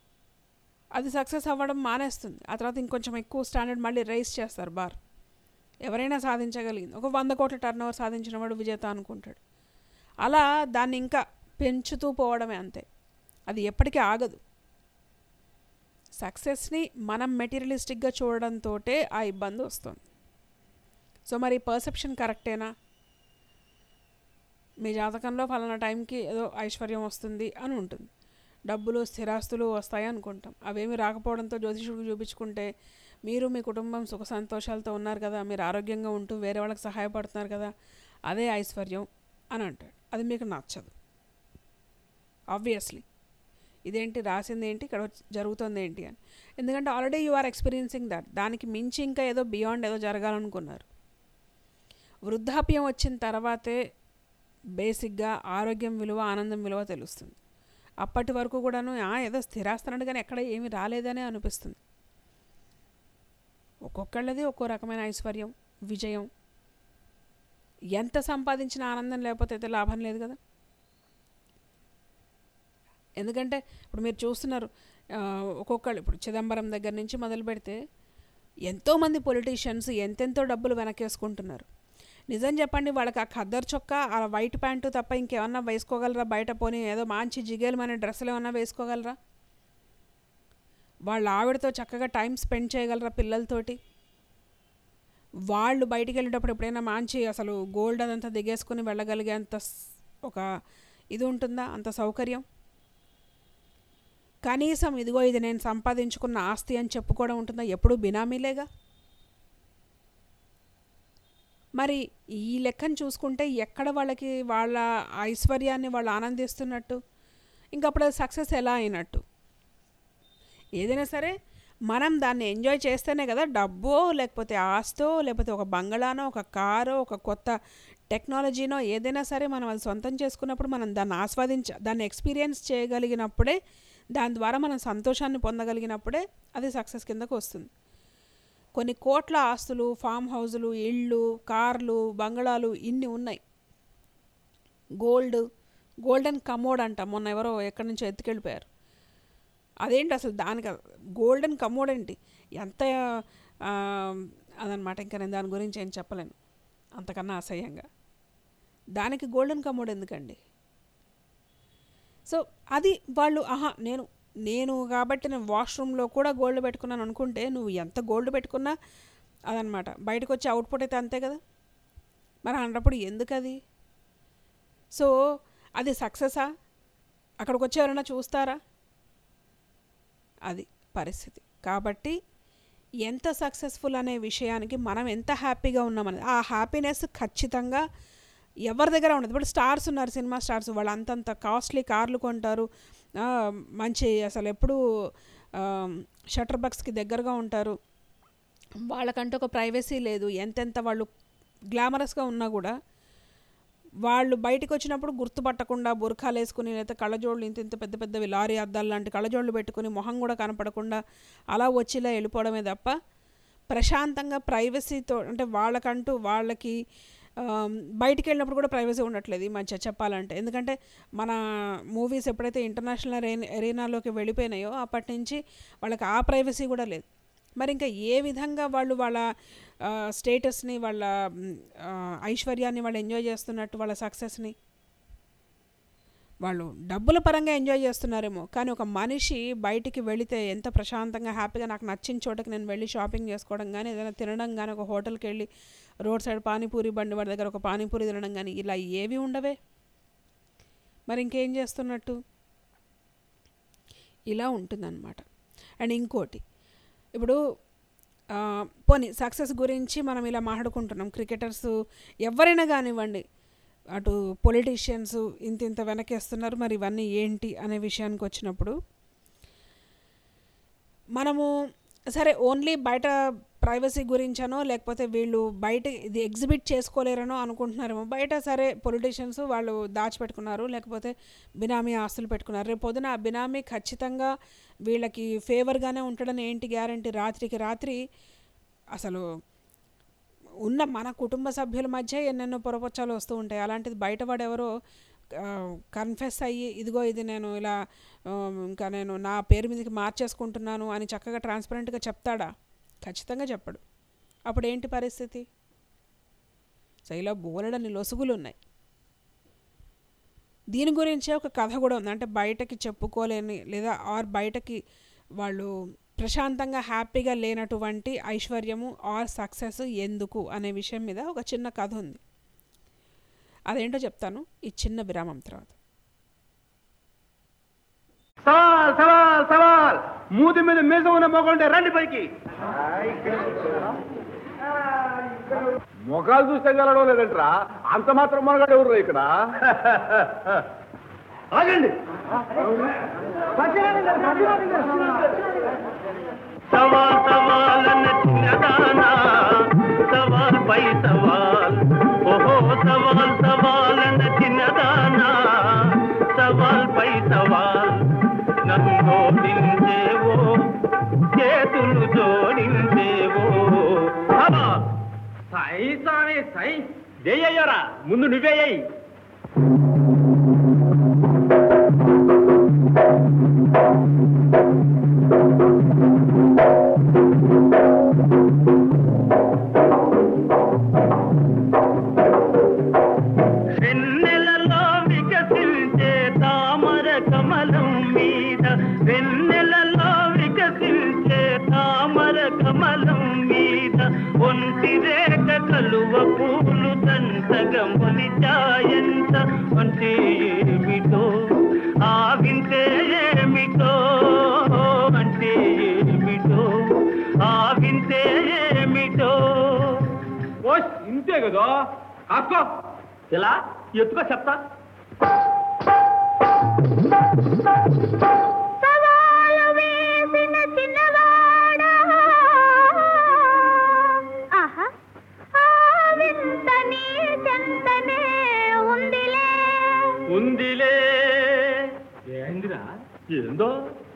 D: అది సక్సెస్ అవ్వడం మానేస్తుంది ఆ తర్వాత ఇంకొంచెం ఎక్కువ స్టాండర్డ్ మళ్ళీ రైస్ చేస్తారు బార్ ఎవరైనా సాధించగలిగింది ఒక వంద కోట్ల టర్న్ ఓవర్ సాధించిన వాడు విజేత అనుకుంటాడు అలా దాన్ని ఇంకా పెంచుతూ పోవడమే అంతే అది ఎప్పటికీ ఆగదు సక్సెస్ని మనం మెటీరియలిస్టిక్గా చూడడంతో ఆ ఇబ్బంది వస్తుంది సో మరి పర్సెప్షన్ కరెక్టేనా మీ జాతకంలో ఫలానా టైంకి ఏదో ఐశ్వర్యం వస్తుంది అని ఉంటుంది డబ్బులు స్థిరాస్తులు వస్తాయి అనుకుంటాం అవేమి రాకపోవడంతో జ్యోతిషుడికి చూపించుకుంటే మీరు మీ కుటుంబం సుఖ సంతోషాలతో ఉన్నారు కదా మీరు ఆరోగ్యంగా ఉంటూ వేరే వాళ్ళకి సహాయపడుతున్నారు కదా అదే ఐశ్వర్యం అని అంటాడు అది మీకు నచ్చదు ఆబ్వియస్లీ ఇదేంటి రాసింది ఏంటి ఇక్కడ వచ్చి- జరుగుతుంది ఏంటి అని ఎందుకంటే already you are experiencing that దానికి మించి ఇంకా ఏదో బియాండ్ ఏదో జరగాలనుకున్నారు వృద్ధాప్యం వచ్చిన తర్వాతే బేసిక్గా ఆరోగ్యం విలువ ఆనందం విలువ తెలుస్తుంది అప్పటి వరకు కూడాను "ఆ, ఏదో స్థిరాస్తున్నాడు కానీ ఎక్కడ ఏమీ రాలేదనే అనిపిస్తుంది ఒక్కొక్కళ్ళది ఒక్కో రకమైన ఐశ్వర్యం విజయం ఎంత సంపాదించిన ఆనందం లేకపోతే అయితే లాభం లేదు కదా ఎందుకంటే ఇప్పుడు మీరు చూస్తున్నారు ఆ, ఒక్కొక్కళ్ళు ఇప్పుడు చిదంబరం దగ్గర నుంచి మొదలు పెడితే ఎంతోమంది పొలిటీషియన్స్ ఎంతెంతో డబ్బులు వెనకేసుకుంటున్నారు నిజం చెప్పండి వాళ్ళకి ఆ ఖద్దర్ చొక్కా ఆ వైట్ ప్యాంటు తప్ప ఇంకేమన్నా వేసుకోగలరా బయట పోనీ ఏదో మంచి జిగేలమైన డ్రెస్సులు ఏమన్నా వేసుకోగలరా వాళ్ళ ఆవిడతో చక్కగా టైం స్పెండ్ చేయగలరా పిల్లలతోటి వాళ్ళు బయటికి వెళ్ళేటప్పుడు ఎప్పుడైనా మంచి అసలు గోల్డ్ అదంతా దిగేసుకుని వెళ్ళగలిగేంత స్- ఒక ఇది ఉంటుందా అంత సౌకర్యం కనీసం ఇదిగో ఇది నేను సంపాదించుకున్న ఆస్తి అని చెప్పుకోవడం ఉంటుందా ఎప్పుడూ బినామీలేగా మరి ఈ లెక్కను చూసుకుంటే ఎక్కడ వాళ్ళకి వాళ్ళ ఐశ్వర్యాన్ని వాళ్ళు ఆనందిస్తున్నట్టు ఇంకా అప్పుడు అది సక్సెస్ ఎలా అయినట్టు ఏదైనా సరే మనం దాన్ని ఎంజాయ్ చేస్తేనే కదా డబ్బో లేకపోతే ఆస్తో లేకపోతే ఒక బంగళానో ఒక కారో ఒక కొత్త టెక్నాలజీనో ఏదైనా సరే మనం అది సొంతం చేసుకున్నప్పుడు మనం దాన్ని ఆస్వాదించ దాన్ని ఎక్స్పీరియన్స్ చేయగలిగినప్పుడే దాని ద్వారా మనం సంతోషాన్ని పొందగలిగినప్పుడే అది సక్సెస్ కిందకు వస్తుంది కొన్ని కోట్ల ఆస్తులు ఫామ్ హౌజులు ఇళ్ళు కార్లు బంగళాలు ఇన్ని ఉన్నాయి గోల్డ్ గోల్డెన్ కమోడ్ అంట మొన్న ఎవరో ఎక్కడి నుంచో ఎత్తుకెళ్ళిపోయారు అదేంటి అసలు దానికి గోల్డెన్ కమోడ్ ఏంటి ఎంత ఆ, అదనమాట ఇంకా నేను దాని గురించి ఏం చెప్పలేను అంతకన్నా అసహ్యంగా దానికి గోల్డెన్ కమోడ్ ఎందుకండి సో అది వాళ్ళు ఆహా నేను నేను కాబట్టి నేను వాష్రూమ్లో కూడా గోల్డ్ పెట్టుకున్నాను అనుకుంటే నువ్వు ఎంత గోల్డ్ పెట్టుకున్నా అదనమాట బయటకు వచ్చే అవుట్పుట్ అయితే అంతే కదా మరి అన్నప్పుడు ఎందుకు అది సో అది సక్సెసా అక్కడికి వచ్చి ఎవరైనా చూస్తారా అది పరిస్థితి కాబట్టి ఎంత సక్సెస్ఫుల్ అనే విషయానికి మనం ఎంత హ్యాపీగా ఉన్నామనేది ఆ హ్యాపీనెస్ ఖచ్చితంగా ఎవరి దగ్గర ఉండదు ఇప్పుడు స్టార్స్ ఉన్నారు సినిమా స్టార్స్ వాళ్ళు అంతంత కాస్ట్లీ కార్లు కొంటారు ఆ, మంచి అసలు ఎప్పుడు షటర్ బక్స్కి దగ్గరగా ఉంటారు వాళ్ళకంటే ఒక ప్రైవసీ లేదు ఎంతెంత వాళ్ళు గ్లామరస్గా ఉన్నా కూడా వాళ్ళు బయటకు వచ్చినప్పుడు గుర్తుపట్టకుండా బురఖాలు వేసుకుని లేకపోతే కళ్ళజోళ్ళు ఇంత ఇంత పెద్ద పెద్దవి లారీ అద్దాలు లాంటి కళ్ళజోళ్ళు పెట్టుకుని మొహం కూడా కనపడకుండా అలా వచ్చిలా వెళ్ళిపోవడమే తప్ప ప్రశాంతంగా ప్రైవసీతో అంటే వాళ్ళకంటూ వాళ్ళకి ఆమ్, బయటికి వెళ్ళినప్పుడు కూడా ప్రైవసీ ఉండట్లేదు ఈ మధ్య చెప్పాలంటే ఎందుకంటే మన మూవీస్ ఎప్పుడైతే ఇంటర్నేషనల్ ఎరే ఎరీనాలోకి వెళ్ళిపోయినాయో అప్పటి నుంచి వాళ్ళకి ఆ ప్రైవసీ కూడా లేదు మరి ఇంకా ఏ విధంగా వాళ్ళు వాళ్ళ ఆ, స్టేటస్ని వాళ్ళ మ్, ఆ, ఐశ్వర్యాన్ని వాళ్ళు ఎంజాయ్ చేస్తున్నట్టు వాళ్ళ సక్సెస్ని వాళ్ళు డబ్బుల పరంగా ఎంజాయ్ చేస్తున్నారేమో కానీ ఒక మనిషి బయటికి వెళితే ఎంత ప్రశాంతంగా హ్యాపీగా నాకు నచ్చిన చోటకి నేను వెళ్ళి షాపింగ్ చేసుకోవడం కానీ ఏదైనా తినడం కానీ ఒక హోటల్కి వెళ్ళి రోడ్ సైడ్ పానీపూరి బండి వాడి దగ్గర ఒక పానీపూరి తినడం కానీ ఇలా ఏవి ఉండవే మరి ఇంకేం చేస్తున్నట్టు ఇలా ఉంటుందన్నమాట అండ్ ఇంకోటి ఇప్పుడు ఆ, పోనీ సక్సెస్ గురించి మనం ఇలా మాట్లాడుకుంటున్నాం క్రికెటర్స్ ఎవరైనా కానివ్వండి అటు పొలిటీషియన్స్ ఇంత ఇంత వెనకేస్తున్నారు మరి ఇవన్నీ ఏంటి అనే విషయానికి వచ్చినప్పుడు మనము సరే ఓన్లీ బయట ప్రైవసీ గురించనో లేకపోతే వీళ్ళు బయట ఇది ఎగ్జిబిట్ చేసుకోలేరనో అనుకుంటున్నారేమో బయట సరే పొలిటీషియన్స్ వాళ్ళు దాచిపెట్టుకున్నారు లేకపోతే బినామీ ఆస్తులు పెట్టుకున్నారు రేపు పొద్దున ఆ బినామీ ఖచ్చితంగా వీళ్ళకి ఫేవర్గానే ఉంటాడని ఏంటి గ్యారంటీ రాత్రికి రాత్రి అసలు ఉన్న మన కుటుంబ సభ్యుల మధ్య ఎన్నెన్నో పొరపచ్చాలు వస్తూ ఉంటాయి అలాంటిది బయటవాడు ఎవరో కన్ఫెస్ అయ్యి ఇదిగో ఇది నేను ఇలా ఆ, ఇంకా నేను నా పేరు మీదకి మార్చేసుకుంటున్నాను అని చక్కగా ట్రాన్స్పరెంట్గా చెప్తాడా ఖచ్చితంగా చెప్పడు అప్పుడు ఏంటి పరిస్థితి సో ఇలా బోలెడని లొసుగులు ఉన్నాయి దీని గురించే ఒక కథ కూడా ఉంది అంటే బయటకి చెప్పుకోలేని లేదా ఆర్ బయటకి వాళ్ళు ప్రశాంతంగా హ్యాపీగా లేనటువంటి ఐశ్వర్యము ఆర్ సక్సెస్ ఎందుకు అనే విషయం మీద ఒక చిన్న కథ ఉంది అదేంటో చెప్తాను ఈ చిన్న విరామం తర్వాత
L: సవాల్ సవాల్ సవాల్ మూతి మీద మీసం ఉన్న మొగంటే రండి పైకి మొగాలు చూస్తే గెలడం లేదంట్రా అంత మాత్రం మొనగాడు ఎవరు ఇక్కడ ఆగండి
F: సవాల్ సవాల్ నచ్చినదానా సవాల్ పై సవాల్ ఓహో సవాల్ సవాల్ నచ్చినదానా సవాల్ పై సవాల్ నన్ను ఓడించేవో చేతులు జోడించేవో సవాల్
L: సై స్వామి సై జయ్యయ్యారా ముందు నువ్వేయ్యి
F: వెన్నెలలో వికసించే తామర కమలం మీద వెన్నెలలో వికసించే తామర కమలం మీద ఒంటి రేఖ కలువ పూలు తంతగా మొలిచాయంత అంటే ఏమిటో ఆ వింటే ఏమిటో అంటే ఏమిటో ఆ వింటే ఏమిటో
L: ఓ ఇంతే కదా అక్కో ఇలా ఎత్తుకో చెప్తా
E: సవాలు వేసిన చిన్నవాడా ఆహా ఆ వింత నీ చెంతనే ఉందిలే
L: ఉందిలే ఏందిరా ఏందో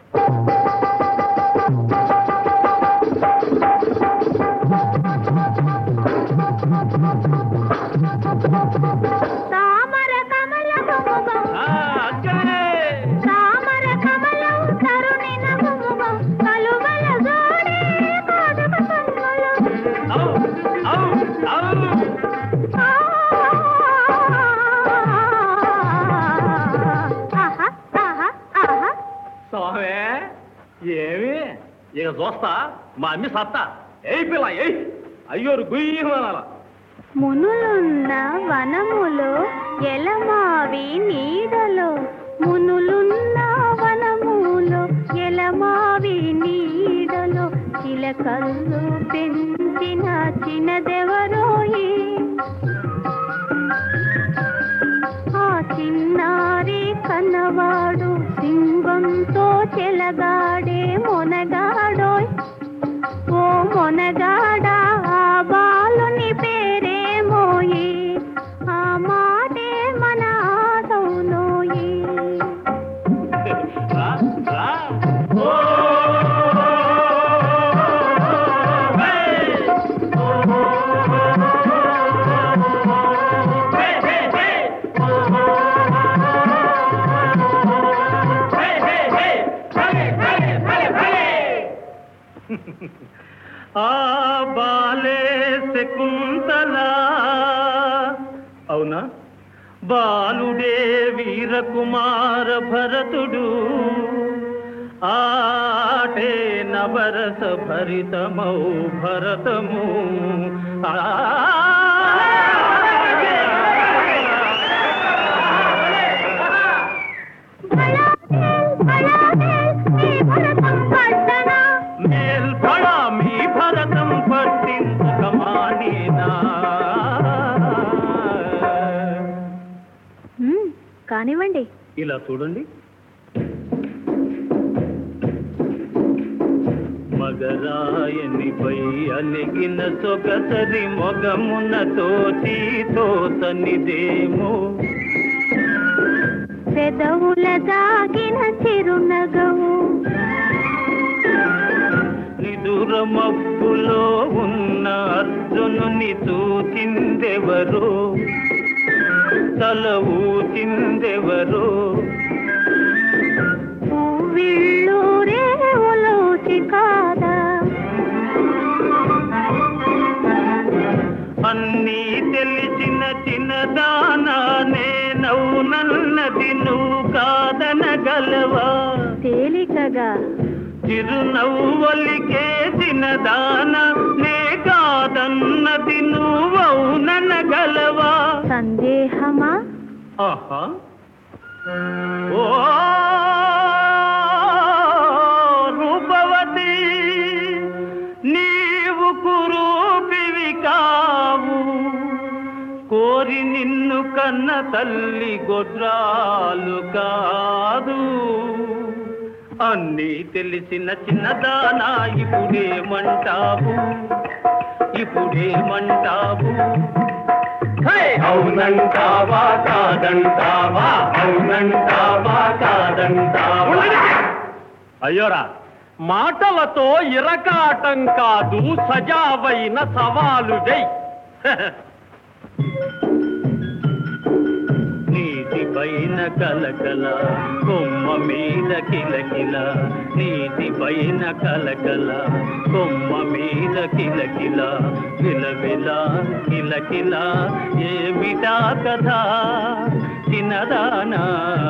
E: తామర కమలము ముఖం తామర కమలం తరుణి నగుముఖం కలువల జోడే కాదక కన్నులు ఆహా ఆహా ఆహా
L: స్వామి ఏమి ఇక చూస్తా మా అమ్మి సత్తా ఏయ్ పిల్ల ఏయ్ అయ్యోరు గుయ్యమనాల
E: మునులున్న వనములో ఎలమావి నీడలో మునులున్న వనములో ఎలమావి నీడలో చిలకల్లు పెంచిన చిన్నదెవరోయి ఆ చిన్నారి కన్నవాడు సింగంతో చెలగాడే మొనగాడోయ్ ఓ మొనగాడా ఆ బాలుని పేరేమోయి ఆ మాటే మన ఆదవునోయి
F: ఆ బాలే శకుంతలా అవునా బాలుడే వీరకుమార భరతుడు ఆటే నవరస భరితమౌ భరతము ఆ మేల్పడా మీ భరతం పట్టించకమానేనా
E: మ్మ్, కానివ్వండి
F: ఇలా చూడండి మగరాయనిపై అలిగిన సొగసరి మొగమున తోచి తోసనిదేమో
E: పెదవుల దాగిన చిరునగవు
F: నిదుర మబ్బులో ఉన్న అర్జునుని చూచిందెవరో తల ఊచిందెవరో
E: పువ్విళ్ళూరే ఉలోచి కాదా
F: అన్నీ తెలిసిన చిన్నదానా నేనవునన్నది నువ్వు కాదనగలవా
M: తేలికగా
F: చిరునవ్వొలికే చిన్నదాన నే కాదన్నది నువ్వవుననగలవా
M: సందేహమా
F: ఆహా ఓ రూపవతి నీవు కురూపివి కావు కోరి నిన్ను కన్న తల్లి గొడ్రాలు కాదు అన్నీ తెలిసిన చిన్నదానా ఇప్పుడేమంటావు ఇప్పుడేమంటావు హే! అవునంటావా కాదంటావా అవునంటావా కాదంటావా
L: అయ్యోరా మాటలతో ఇరకాటం కాదు సజావైన సవాలు జై
F: నీటి పైన కలకల కొమ్మ మీద కిలకిల నీటి పైన కలకల కొమ్మ మీద కిలకిల విలవిల కిలకిల ఏమిటా కథ చిన్నదానా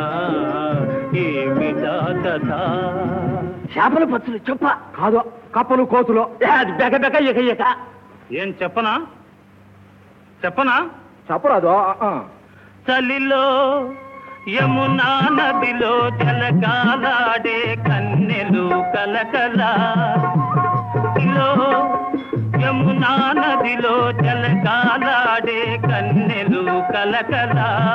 F: ఏమిటా కథ
L: చేపల పచ్చులు చెప్ప కాదు కప్పలు కోతులు అది బెగ బెగ ఎగ ఎగ
F: ఏం చెప్పనా చెప్పనా
L: చెప్పరాదు
F: చలిలో యమునా నదిలో జలకాలాడే కన్నెలు కలకల లో యమునా నదిలో జలకాలాడే కన్నెలు కలకల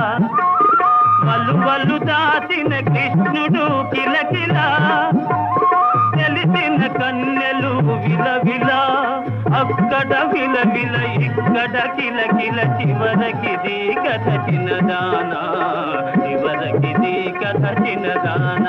F: వలువలు దాచిన కృష్ణుడు కిలకిల తెలిసిన కన్నెలు విలవిల అక్కడ విలవిల ఇక్కడ కిలకిల చివరకిది కథ చిన్నదానా చివరకిది కథ చిన్నదానా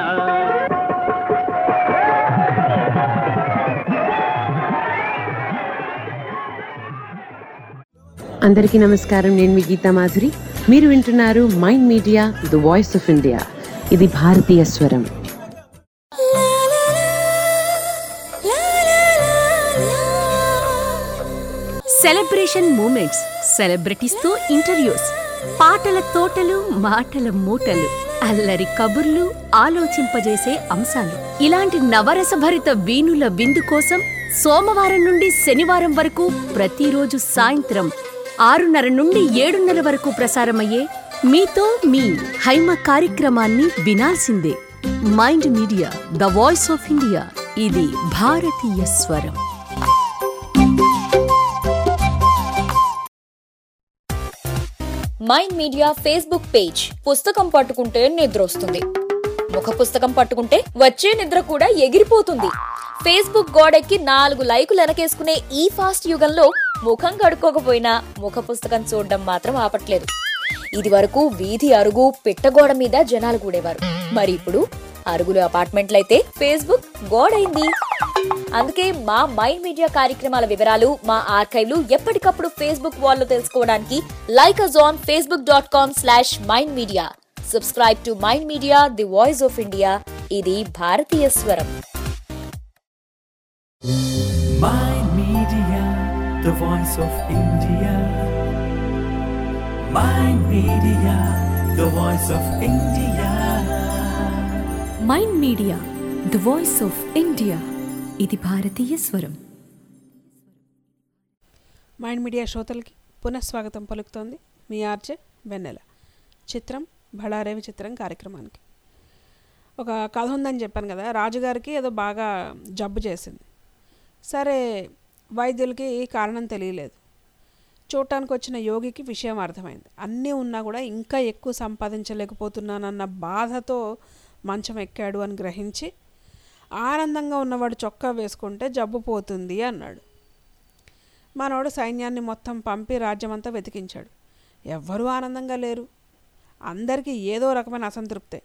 N: అందరికీ నమస్కారం నేను మీ గీతా మాధురి మీరు వింటున్నారు Mind Media the voice of India ఇది భారతీయ స్వరం
O: సెలబ్రేషన్ మూమెంట్స్ సెలబ్రిటీస్తో ఇంటర్వ్యూస్ పాటల తోటలు మాటల మూటలు అల్లరి కబుర్లు ఆలోచింపజేసే అంశాలు ఇలాంటి నవరసభరిత వీణుల విందు కోసం సోమవారం నుండి శనివారం వరకు ప్రతిరోజు సాయంత్రం ఆరున్నర నుండి ఏడున్నర వరకు ప్రసారమయ్యే మీతో మీ హైమ కార్యక్రమాన్ని వినాల్సిందే Mind Media the voice of India ఇది భారతీయ స్వరం
I: మైండ్ మీడియా ఫేస్బుక్ పేజ్ పుస్తకం పట్టుకుంటే నిద్ర వస్తుంది ముఖ పుస్తకం పట్టుకుంటే వచ్చే నిద్ర కూడా ఎగిరిపోతుంది ఫేస్బుక్ గోడెక్కి నాలుగు లైకులు వెనకేసుకునే ఈ ఫాస్ట్ యుగంలో ముఖం కడుక్కోకపోయినా ముఖ పుస్తకం చూడడం మాత్రం ఆపట్లేదు ఇది వరకు వీధి అరుగు పిట్టగోడ మీద జనాలు కూడేవారు మరి ఇప్పుడు అరుగులు అపార్ట్మెంట్లయితే ఫేస్బుక్ గోడైంది అందుకే మా మైండ్ మీడియా కార్యక్రమాల వివరాలు మా ఆర్కైవ్లు ఎప్పటికప్పుడు ఫేస్బుక్ వాల్లో తెలుసుకోవడానికి like us on Facebook dot com slash Mind Media subscribe to Mind Media the voice of India ఇది భారతీయ స్వరం
A: Mind Media, the voice of India. Mind Media, the voice of India.
B: Mind Media the voice of India ఇది భారతీయ స్వరం
D: Mind media శ్రోతలకి పునఃస్వాగతం పలుకుతోంది మీ RJ వెన్నెల చిత్రం బళారేవి చిత్రం కార్యక్రమానికి ఒక కథ ఉందని చెప్పాను కదా రాజుగారికి ఏదో బాగా జబ్బు చేసింది సరే వైద్యులకి కారణం తెలియలేదు చూడటానికి వచ్చిన యోగికి విషయం అర్థమైంది అన్నీ ఉన్నా కూడా ఇంకా ఎక్కువ సంపాదించలేకపోతున్నానన్న బాధతో మంచం ఎక్కాడు అని గ్రహించి ఆనందంగా ఉన్నవాడు చొక్కా వేసుకుంటే జబ్బు పోతుంది అన్నాడు మనోడు సైన్యాన్ని మొత్తం పంపి రాజ్యమంతా వెతికించాడు ఎవ్వరూ ఆనందంగా లేరు అందరికీ ఏదో రకమైన అసంతృప్తే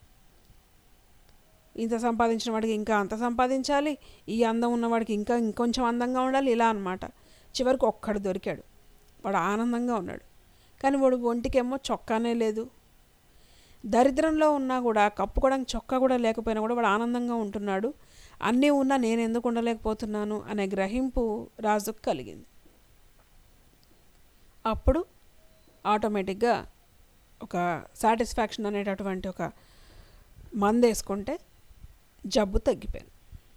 D: ఇంత సంపాదించిన వాడికి ఇంకా అంత సంపాదించాలి ఈ అందం ఉన్నవాడికి ఇంకా ఇంకొంచెం అందంగా ఉండాలి ఇలా అనమాట చివరికి ఒక్కడు దొరికాడు వాడు ఆనందంగా ఉన్నాడు కానీ వాడు ఒంటికేమో చొక్కానే లేదు దరిద్రంలో ఉన్నా కూడా కప్పుకోవడానికి చొక్కా కూడా లేకపోయినా కూడా వాడు ఆనందంగా ఉంటున్నాడు అన్నీ ఉన్నా నేను ఎందుకు ఉండలేకపోతున్నాను అనే గ్రహింపు రాజుకు కలిగింది అప్పుడు ఆటోమేటిక్గా ఒక సాటిస్ఫాక్షన్ అనేటటువంటి ఒక మందు వేసుకుంటే జబ్బు తగ్గిపోయింది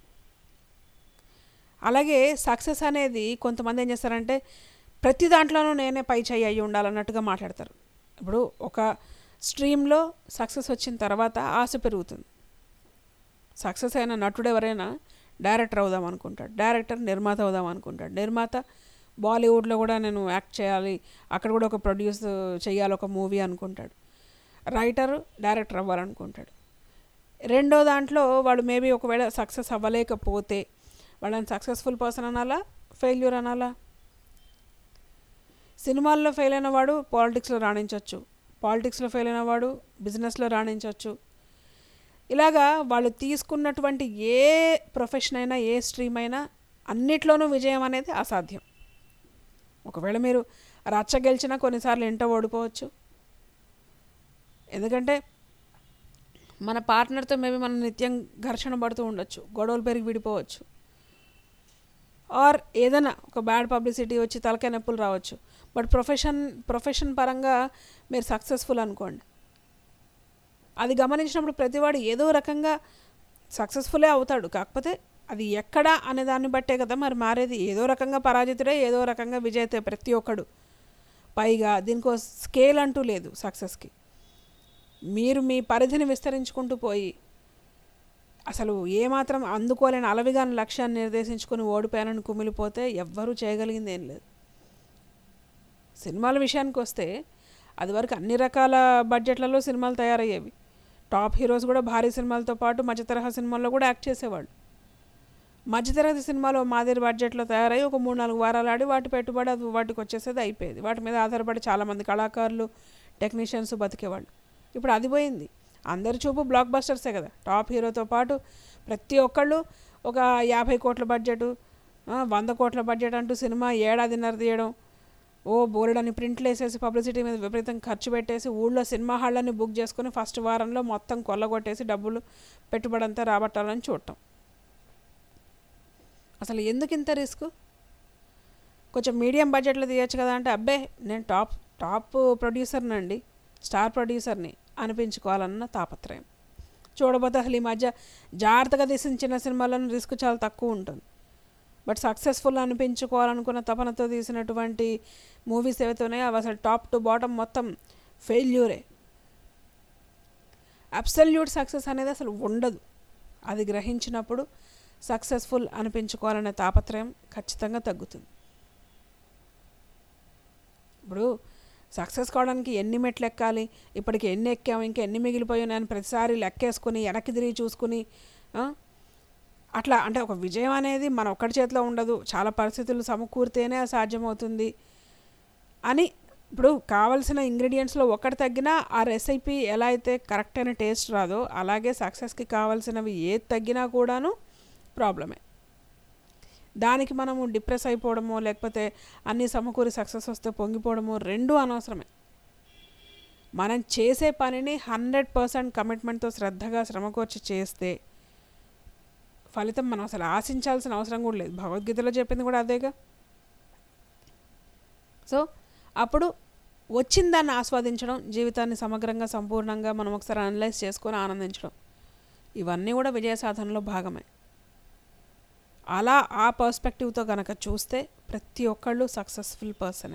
D: అలాగే సక్సెస్ అనేది కొంతమంది ఏం చేస్తారంటే ప్రతి దాంట్లోనూ నేనే పై చేయి అయ్యి ఉండాలన్నట్టుగా మాట్లాడతారు ఇప్పుడు ఒక స్ట్రీమ్లో సక్సెస్ వచ్చిన తర్వాత ఆశ పెరుగుతుంది సక్సెస్ అయిన నటుడు ఎవరైనా డైరెక్టర్ అవుదాం అనుకుంటాడు డైరెక్టర్ నిర్మాత అవుదాం అనుకుంటాడు నిర్మాత బాలీవుడ్లో కూడా నేను యాక్ట్ చేయాలి అక్కడ కూడా ఒక ప్రొడ్యూస్ చేయాలి ఒక మూవీ అనుకుంటాడు రైటర్ డైరెక్టర్ అవ్వాలనుకుంటాడు రెండో దాంట్లో వాళ్ళు మేబీ ఒకవేళ సక్సెస్ అవ్వలేకపోతే వాళ్ళని సక్సెస్ఫుల్ పర్సన్ అనాలా ఫెయిల్యూర్ అనాలా సినిమాల్లో ఫెయిల్ అయిన వాడు పాలిటిక్స్లో రాణించవచ్చు పాలిటిక్స్లో ఫెయిల్ అయిన వాడు బిజినెస్లో రాణించవచ్చు ఇలాగా వాళ్ళు తీసుకున్నటువంటి ఏ ప్రొఫెషన్ అయినా ఏ స్ట్రీమ్ అయినా అన్నిట్లోనూ విజయం అనేది అసాధ్యం ఒకవేళ మీరు రచ్చ గెలిచినా కొన్నిసార్లు ఇంట ఓడిపోవచ్చు ఎందుకంటే మన పార్ట్నర్తో మేబీ మనం నిత్యం ఘర్షణ పడుతూ ఉండొచ్చు గొడవలు పెరిగి విడిపోవచ్చు ఆర్ ఏదైనా ఒక బ్యాడ్ పబ్లిసిటీ వచ్చి తలకాయ నొప్పులు రావచ్చు బట్ ప్రొఫెషన్ ప్రొఫెషన్ పరంగా మీరు సక్సెస్ఫుల్ అనుకోండి అది గమనించినప్పుడు ప్రతివాడు ఏదో రకంగా సక్సెస్ఫుల్లే అవుతాడు కాకపోతే అది ఎక్కడ అనే దాన్ని బట్టే కదా మరి మారేది ఏదో రకంగా పరాజితుడే ఏదో రకంగా విజేతే ప్రతి ఒక్కడు పైగా దీనికో స్కేల్ అంటూ లేదు సక్సెస్కి మీరు మీ పరిధిని విస్తరించుకుంటూ పోయి అసలు ఏమాత్రం అందుకోలేని అలవిగాని లక్ష్యాన్ని నిర్దేశించుకొని ఓడిపోయానని కుమిలిపోతే ఎవ్వరూ చేయగలిగింది ఏం లేదు సినిమాల విషయానికి వస్తే అది వరకు అన్ని రకాల బడ్జెట్లలో సినిమాలు తయారయ్యేవి టాప్ హీరోస్ కూడా భారీ సినిమాలతో పాటు మధ్యతరహా సినిమాల్లో కూడా యాక్ట్ చేసేవాళ్ళు మధ్యతరగతి సినిమాలు మాదిరి బడ్జెట్లో తయారయ్యి ఒక మూడు నాలుగు వారాలు ఆడి వాటి పెట్టుబడి అది వాటికి వచ్చేసేది అయిపోయేది వాటి మీద ఆధారపడి చాలామంది కళాకారులు టెక్నీషియన్స్ బతికేవాళ్ళు ఇప్పుడు అది పోయింది అందరి చూపు బ్లాక్ బస్టర్సే కదా టాప్ హీరోతో పాటు ప్రతి ఒక్కళ్ళు ఒక యాభై కోట్ల బడ్జెట్ వంద కోట్ల బడ్జెట్ అంటూ సినిమా ఏడాదిన్నర తీయడం ఓ బోలెడని ప్రింట్లు వేసేసి పబ్లిసిటీ మీద విపరీతం ఖర్చు పెట్టేసి ఊళ్ళో సినిమా హాళ్ళని బుక్ చేసుకుని ఫస్ట్ వారంలో మొత్తం కొల్లగొట్టేసి డబ్బులు పెట్టుబడి అంతా రాబట్టాలని చూడటం అసలు ఎందుకు ఇంత రిస్క్ కొంచెం మీడియం బడ్జెట్లో తీయచ్చు కదా అంటే అబ్బే నేను టాప్ టాప్ ప్రొడ్యూసర్నండి స్టార్ ప్రొడ్యూసర్ని అనిపించుకోవాలన్న తాపత్రయం చూడబోతే అసలు ఈ మధ్య జాగ్రత్తగా తీసిన చిన్న సినిమాలను రిస్క్ చాలా తక్కువ ఉంటుంది బట్ సక్సెస్ఫుల్ అనిపించుకోవాలనుకున్న తపనతో తీసినటువంటి మూవీస్ ఏవైతే ఉన్నాయో అవి అసలు టాప్ టు బాటమ్ మొత్తం ఫెయిల్యూరే అబ్సల్యూట్ సక్సెస్ అనేది అసలు ఉండదు అది గ్రహించినప్పుడు సక్సెస్ఫుల్ అనిపించుకోవాలనే తాపత్రయం ఖచ్చితంగా తగ్గుతుంది ఇప్పుడు సక్సెస్ కావడానికి ఎన్ని మెట్లు ఎక్కాలి ఇప్పటికి ఎన్ని ఎక్కాము ఇంకా ఎన్ని మిగిలిపోయి ఉన్నాయని ప్రతిసారి లెక్కేసుకుని వెనక్కి తిరిగి చూసుకుని అట్లా అంటే ఒక విజయం అనేది మన ఒక్కడి చేతిలో ఉండదు చాలా పరిస్థితులు సమకూరితేనే సాధ్యమవుతుంది అని ఇప్పుడు కావలసిన ఇంగ్రీడియంట్స్లో ఒకటి తగ్గినా ఆ రెసిపీ ఎలా అయితే కరెక్ట్ అయిన టేస్ట్ రాదో అలాగే సక్సెస్కి కావాల్సినవి ఏది తగ్గినా కూడాను ప్రాబ్లమే దానికి మనము డిప్రెస్ అయిపోవడమో లేకపోతే అన్ని సమకూరి సక్సెస్ వస్తే పొంగిపోవడమో రెండూ అనవసరమే మనం చేసే పనిని హండ్రెడ్ పర్సెంట్ కమిట్మెంట్తో శ్రద్ధగా శ్రమకూర్చి చేస్తే ఫలితం మనం అసలు ఆశించాల్సిన అవసరం కూడా లేదు భగవద్గీతలో చెప్పింది కూడా అదేగా సో అప్పుడు వచ్చిన దాన్ని ఆస్వాదించడం జీవితాన్ని సమగ్రంగా సంపూర్ణంగా మనం ఒకసారి అనలైజ్ చేసుకొని ఆనందించడం ఇవన్నీ కూడా విజయ సాధనలో భాగమే అలా ఆ పర్స్పెక్టివ్తో కనుక చూస్తే ప్రతి ఒక్కళ్ళు సక్సెస్ఫుల్ పర్సనే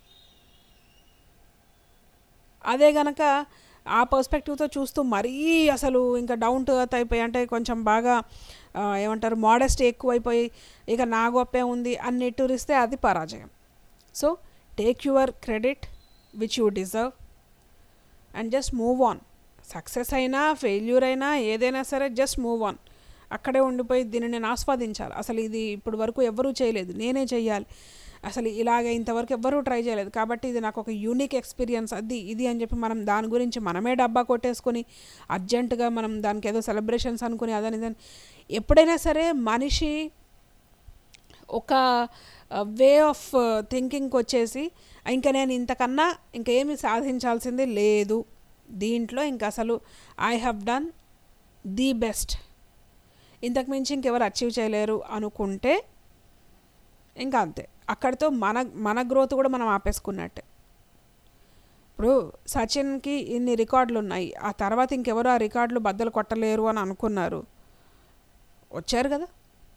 D: అదే గనక ఆ పర్స్పెక్టివ్తో చూస్తూ మరీ అసలు ఇంకా డౌన్ టు ఎర్త్ అయిపోయి అంటే కొంచెం బాగా ఏమంటారు మోడెస్ట్ ఎక్కువైపోయి ఇక నా గొప్పే ఉంది అని నిట్టూరిస్తే అది పరాజయం so take your credit which you deserve and just move on success అయినా ఫెయిల్యూర్ అయినా ఏదైనా సరే జస్ట్ మూవ్ ఆన్ అక్కడే ఉండిపోయి దీన్ని నేను ఆస్వాదించాలి అసలు ఇది ఇప్పుడు వరకు ఎవరూ చేయలేదు నేనే చెయ్యాలి అసలు ఇలాగ ఇంతవరకు ఎవ్వరూ ట్రై చేయలేదు కాబట్టి ఇది నాకు ఒక యూనిక్ ఎక్స్పీరియన్స్ అది ఇది అని చెప్పి మనం దాని గురించి మనమే డబ్బా కొట్టేసుకొని అర్జెంటుగా మనం దానికి ఏదో సెలబ్రేషన్స్ అనుకుని అదని ఇదని ఎప్పుడైనా సరే మనిషి ఒక వే ఆఫ్ థింకింగ్కి వచ్చేసి ఇంకా నేను ఇంతకన్నా ఇంకేమి సాధించాల్సింది లేదు దీంట్లో ఇంకా అసలు I have done the best ఇంతకు మించి ఇంకెవరు అచీవ్ చేయలేరు అనుకుంటే ఇంకా అంతే అక్కడితో మన మన గ్రోత్ కూడా మనం ఆపేసుకున్నట్టే ఇప్పుడు సచిన్కి ఇన్ని రికార్డులు ఉన్నాయి ఆ తర్వాత ఇంకెవరు ఆ రికార్డులు బద్దలు కొట్టలేరు అని అనుకున్నారు వచ్చారు కదా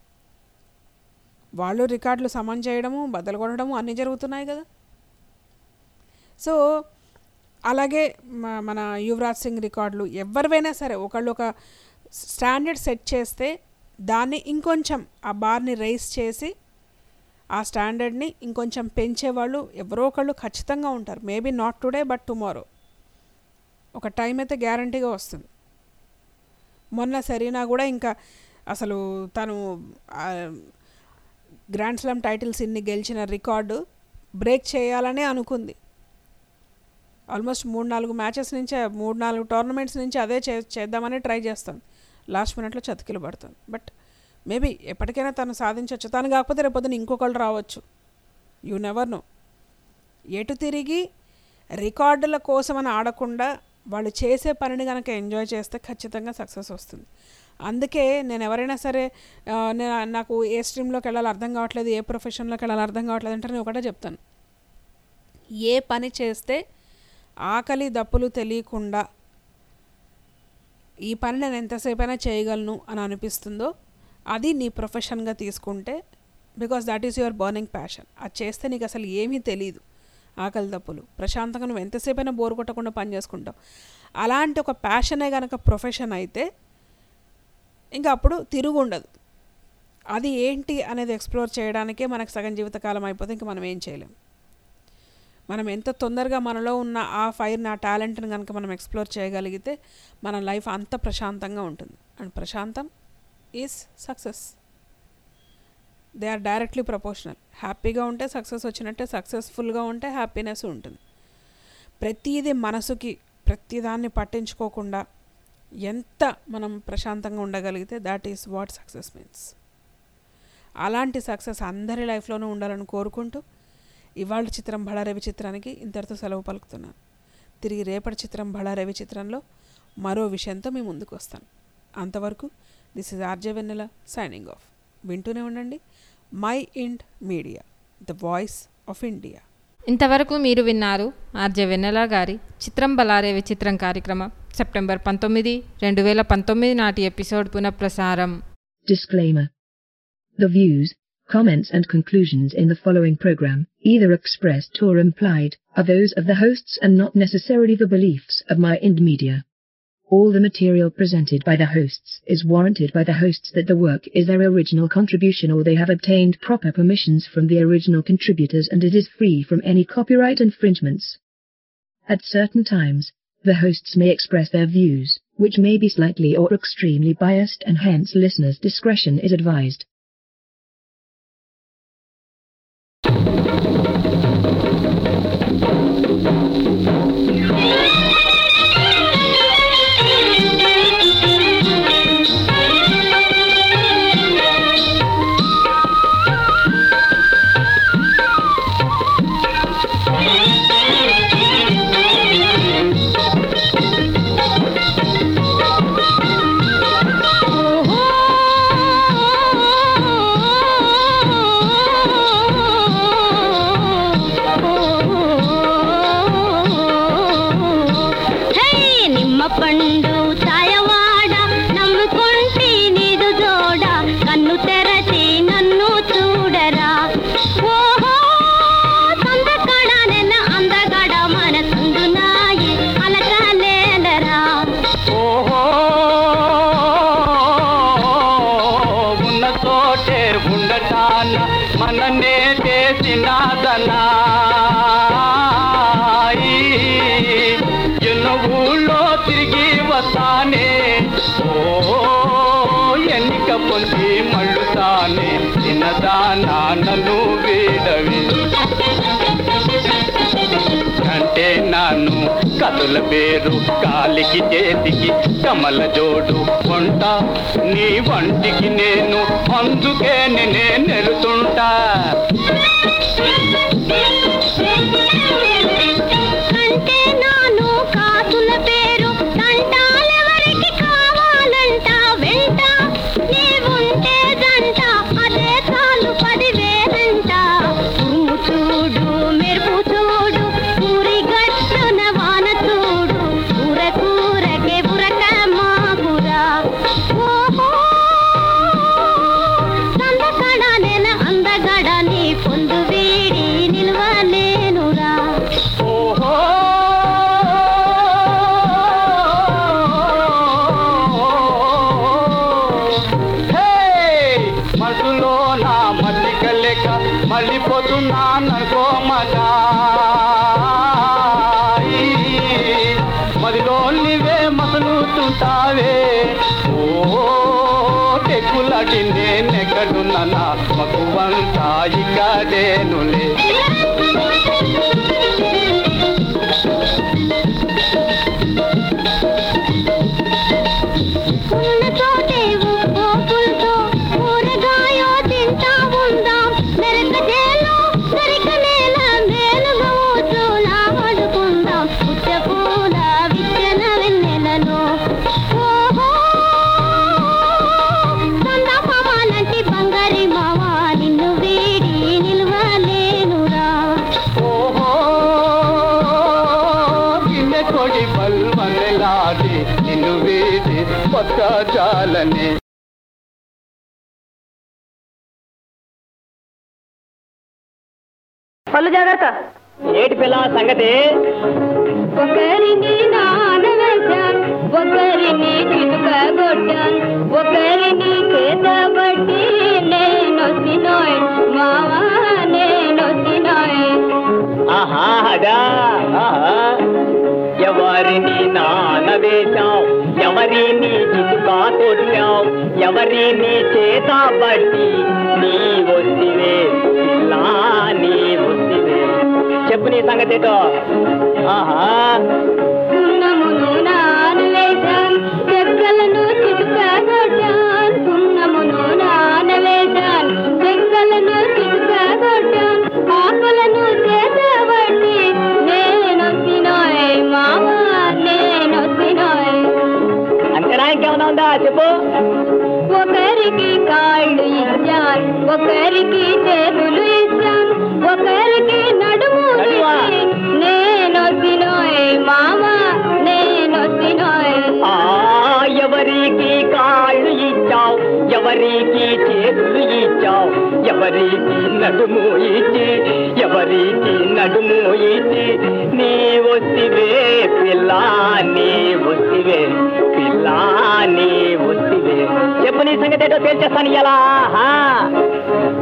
D: వాళ్ళు రికార్డులు సమన్ చేయడము బద్దలు కొట్టడము అన్నీ జరుగుతున్నాయి కదా సో అలాగే మ- మన యువరాజ్ సింగ్ రికార్డులు ఎవరివైనా సరే ఒకళ్ళు ఒక స్టాండర్డ్ సెట్ చేస్తే దాన్ని ఇంకొంచెం ఆ బార్ని రైస్ చేసి ఆ స్టాండర్డ్ని ఇంకొంచెం పెంచేవాళ్ళు ఎవరో ఒకళ్ళు ఖచ్చితంగా ఉంటారు maybe not today but tomorrow ఒక టైం అయితే గ్యారంటీగా వస్తుంది మొన్న సరీనా కూడా ఇంకా అసలు తను ఆ, గ్రాండ్ స్లామ్ టైటిల్స్ ఇన్ని గెలిచిన రికార్డు బ్రేక్ చేయాలనే అనుకుంది ఆల్మోస్ట్ మూడు నాలుగు మ్యాచెస్ నుంచి మూడు నాలుగు టోర్నమెంట్స్ నుంచి అదే చే చేద్దామని ట్రై చేస్తాను లాస్ట్ మినిట్లో చతికిలు పడుతుంది బట్ మేబీ ఎప్పటికైనా తను సాధించవచ్చు తను కాకపోతే రేపొద్దున ఇంకొకళ్ళు రావచ్చు యూ నెవర్ నో ఎటు తిరిగి రికార్డుల కోసం అని ఆడకుండా వాళ్ళు చేసే పనిని కనుక ఎంజాయ్ చేస్తే ఖచ్చితంగా సక్సెస్ వస్తుంది అందుకే నేను ఎవరైనా సరే ఆ, నేను నాకు ఏ స్ట్రీమ్లోకి వెళ్ళాలి అర్థం కావట్లేదు ఏ ప్రొఫెషన్లోకి వెళ్ళాలి అర్థం కావట్లేదు అంటే నేను ఒకటే చెప్తాను ఏ పని చేస్తే ఆకలి దప్పులు తెలియకుండా ఈ పని నేను ఎంతసేపైనా చేయగలను అని అనిపిస్తుందో అది నీ ప్రొఫెషన్గా తీసుకుంటే because that is your burning passion అది చేస్తే నీకు అసలు ఏమీ తెలియదు ఆకలి దప్పులు ప్రశాంతంగా నువ్వు ఎంతసేపైనా బోర్ కొట్టకుండా పని చేసుకుంటావు అలాంటి ఒక ప్యాషనే కనుక ప్రొఫెషన్ అయితే ఇంకా అప్పుడు తిరుగు ఉండదు అది ఏంటి అనేది ఎక్స్ప్లోర్ చేయడానికే మనకు సగం జీవితకాలం అయిపోతే ఇంకా మనం ఏం చేయలేం మనం ఎంత తొందరగా మనలో ఉన్న ఆ ఫైర్ని ఆ టాలెంట్ని కనుక మనం ఎక్స్ప్లోర్ చేయగలిగితే మన లైఫ్ అంత ప్రశాంతంగా ఉంటుంది అండ్ ప్రశాంతం is success they are directly proportional హ్యాపీగా ఉంటే సక్సెస్ వచ్చినట్టే సక్సెస్ఫుల్గా ఉంటే హ్యాపీనెస్ ఉంటుంది ప్రతిదీ మనసుకి ప్రతిదాన్ని పట్టించుకోకుండా ఎంత మనం ప్రశాంతంగా ఉండగలిగితే that is what success means అలాంటి సక్సెస్ అందరి లైఫ్లోనూ ఉండాలని కోరుకుంటూ ఇవాళ చిత్రం బళారవి చిత్రానికి ఇంతటితో సెలవు పలుకుతున్నాను తిరిగి రేపటి చిత్రం బళారవి చిత్రంలో మరో విషయంతో మీ ముందుకు వస్తాను అంతవరకు this is RJ Vennela signing off వింటూనే ఉండండి my ind media the voice of India
C: ఇంతవరకు మీరు విన్నారు ఆర్జే వెన్నెల గారి చిత్రం బలారే విచిత్రం కార్యక్రమం సెప్టెంబర్ పంతొమ్మిది రెండు వేల పంతొమ్మిది నాటి ఎపిసోడ్ పునఃప్రసారం
P: Disclaimer. The views, comments and conclusions in the following program, either expressed or implied, are those of the hosts and not necessarily the beliefs of my Ind Media. All the material presented by the hosts is warranted by the hosts that the work is their original contribution or they have obtained proper permissions from the original contributors and it is free from any copyright infringements. At certain times, the hosts may express their views, which may be slightly or extremely biased and hence listeners' discretion is advised.
E: హే నిమ్మ పండు ఛాయవాడ నమ్ముకుంటే నీదు జోడ కన్ను తెరచి నన్ను చూడరా ఓహో సందకడ నెన్న అందగడ మన సందునాయి అలకలేలరా
F: ఓహో ఉన్న చోటే ఉండటాన మననే చేసినాదనా ఎన్నో ఊళ్ళో తిరిగి వస్తానే ఓ ఎన్నిక పొంది మళ్ళుతానే చిన్నదానా నన్ను వీడవి అంటే నాను కథల పేరు కాలికి చేతికి కమల జోడు వంట నీ వంటికి నేను అందుకే నేనే నెరుతుంటా
E: అంటే నాను కాసుల పేరు తంటాలెవరికి కావాలంట వెంట నీవుంటే దంట అదే చాలు పదివేలంట
F: ననుకో మజాయి మదిలో నీవే మసలుతుంటావే ఓ టెక్కులాడి నేనెక్కడున్నా నా మగువంతా ఇక్కడేనులే
E: ఉన్న చోటే ఉప్పు పులుసు ఊరగాయో తింటా ఉందాం మెరక చేలో దరిక నేల మేలుగా ఊచులా ఆడుకుందాం పుట్ట పూల విచ్చన వెన్నెలలో ఓహో సందా మామాలంటి బంగారి మావా నిన్ను వీడి నిలువలేనురా
F: ఓహో గిన్నె కొడి బల్వనలాడి నిన్ను వీడి పక్క చాలనే
E: పళ్ళు జాగ్రత్త
L: ఏటి పిల్ల సంగతి
E: ఒకరిని నానవేశాను ఒకరిని చినుక కొట్టాను ఒకరిని చేత బట్టి నేను సినోయ్ మావా నేను సినోయ్
L: ఆహా అదా ఆహా ఎవరిని నానవేశాం ఎవరిని చితుకా కొట్టాం ఎవరిని చేత బట్టి నీ వస్తివే పిల్లా నీ వస్తివే చెప్పు నీ సంగతితో ఆహా
E: సున్నమును నానవేశాను చెక్కలను చితుక కొట్టాను సున్నమును నానవేశాను చెక్కలను చితుక కొట్టాను ఆకులను చేత బట్టి నేను సినోయ్ మావా నేను సినోయ్
L: అంతేనా ఇంకేమన్నా ఉందా చెప్పు
E: ఒకరికి కాళ్ళు ఇచ్చాను ఒకరికి చేతులు ఇచ్చాను ఒకరికి నడుము
L: నడుమా?
E: ఇచ్చి నేను తినోయ్ మామ నేను తినోయ్
L: ఆ ఎవరికి కాళ్ళు ఇచ్చావు ఎవరికి చేతులు ఇచ్చావు ఎవరికి నడుము ఇచ్చి ఎవరికి నడుము ఇచ్చి నీ వస్తివే పిల్ల నీ వస్తివే పిల్ల నీ వస్తివే చెప్పు నీ సంగతి ఏంటో తేల్చేస్తాను ఇలా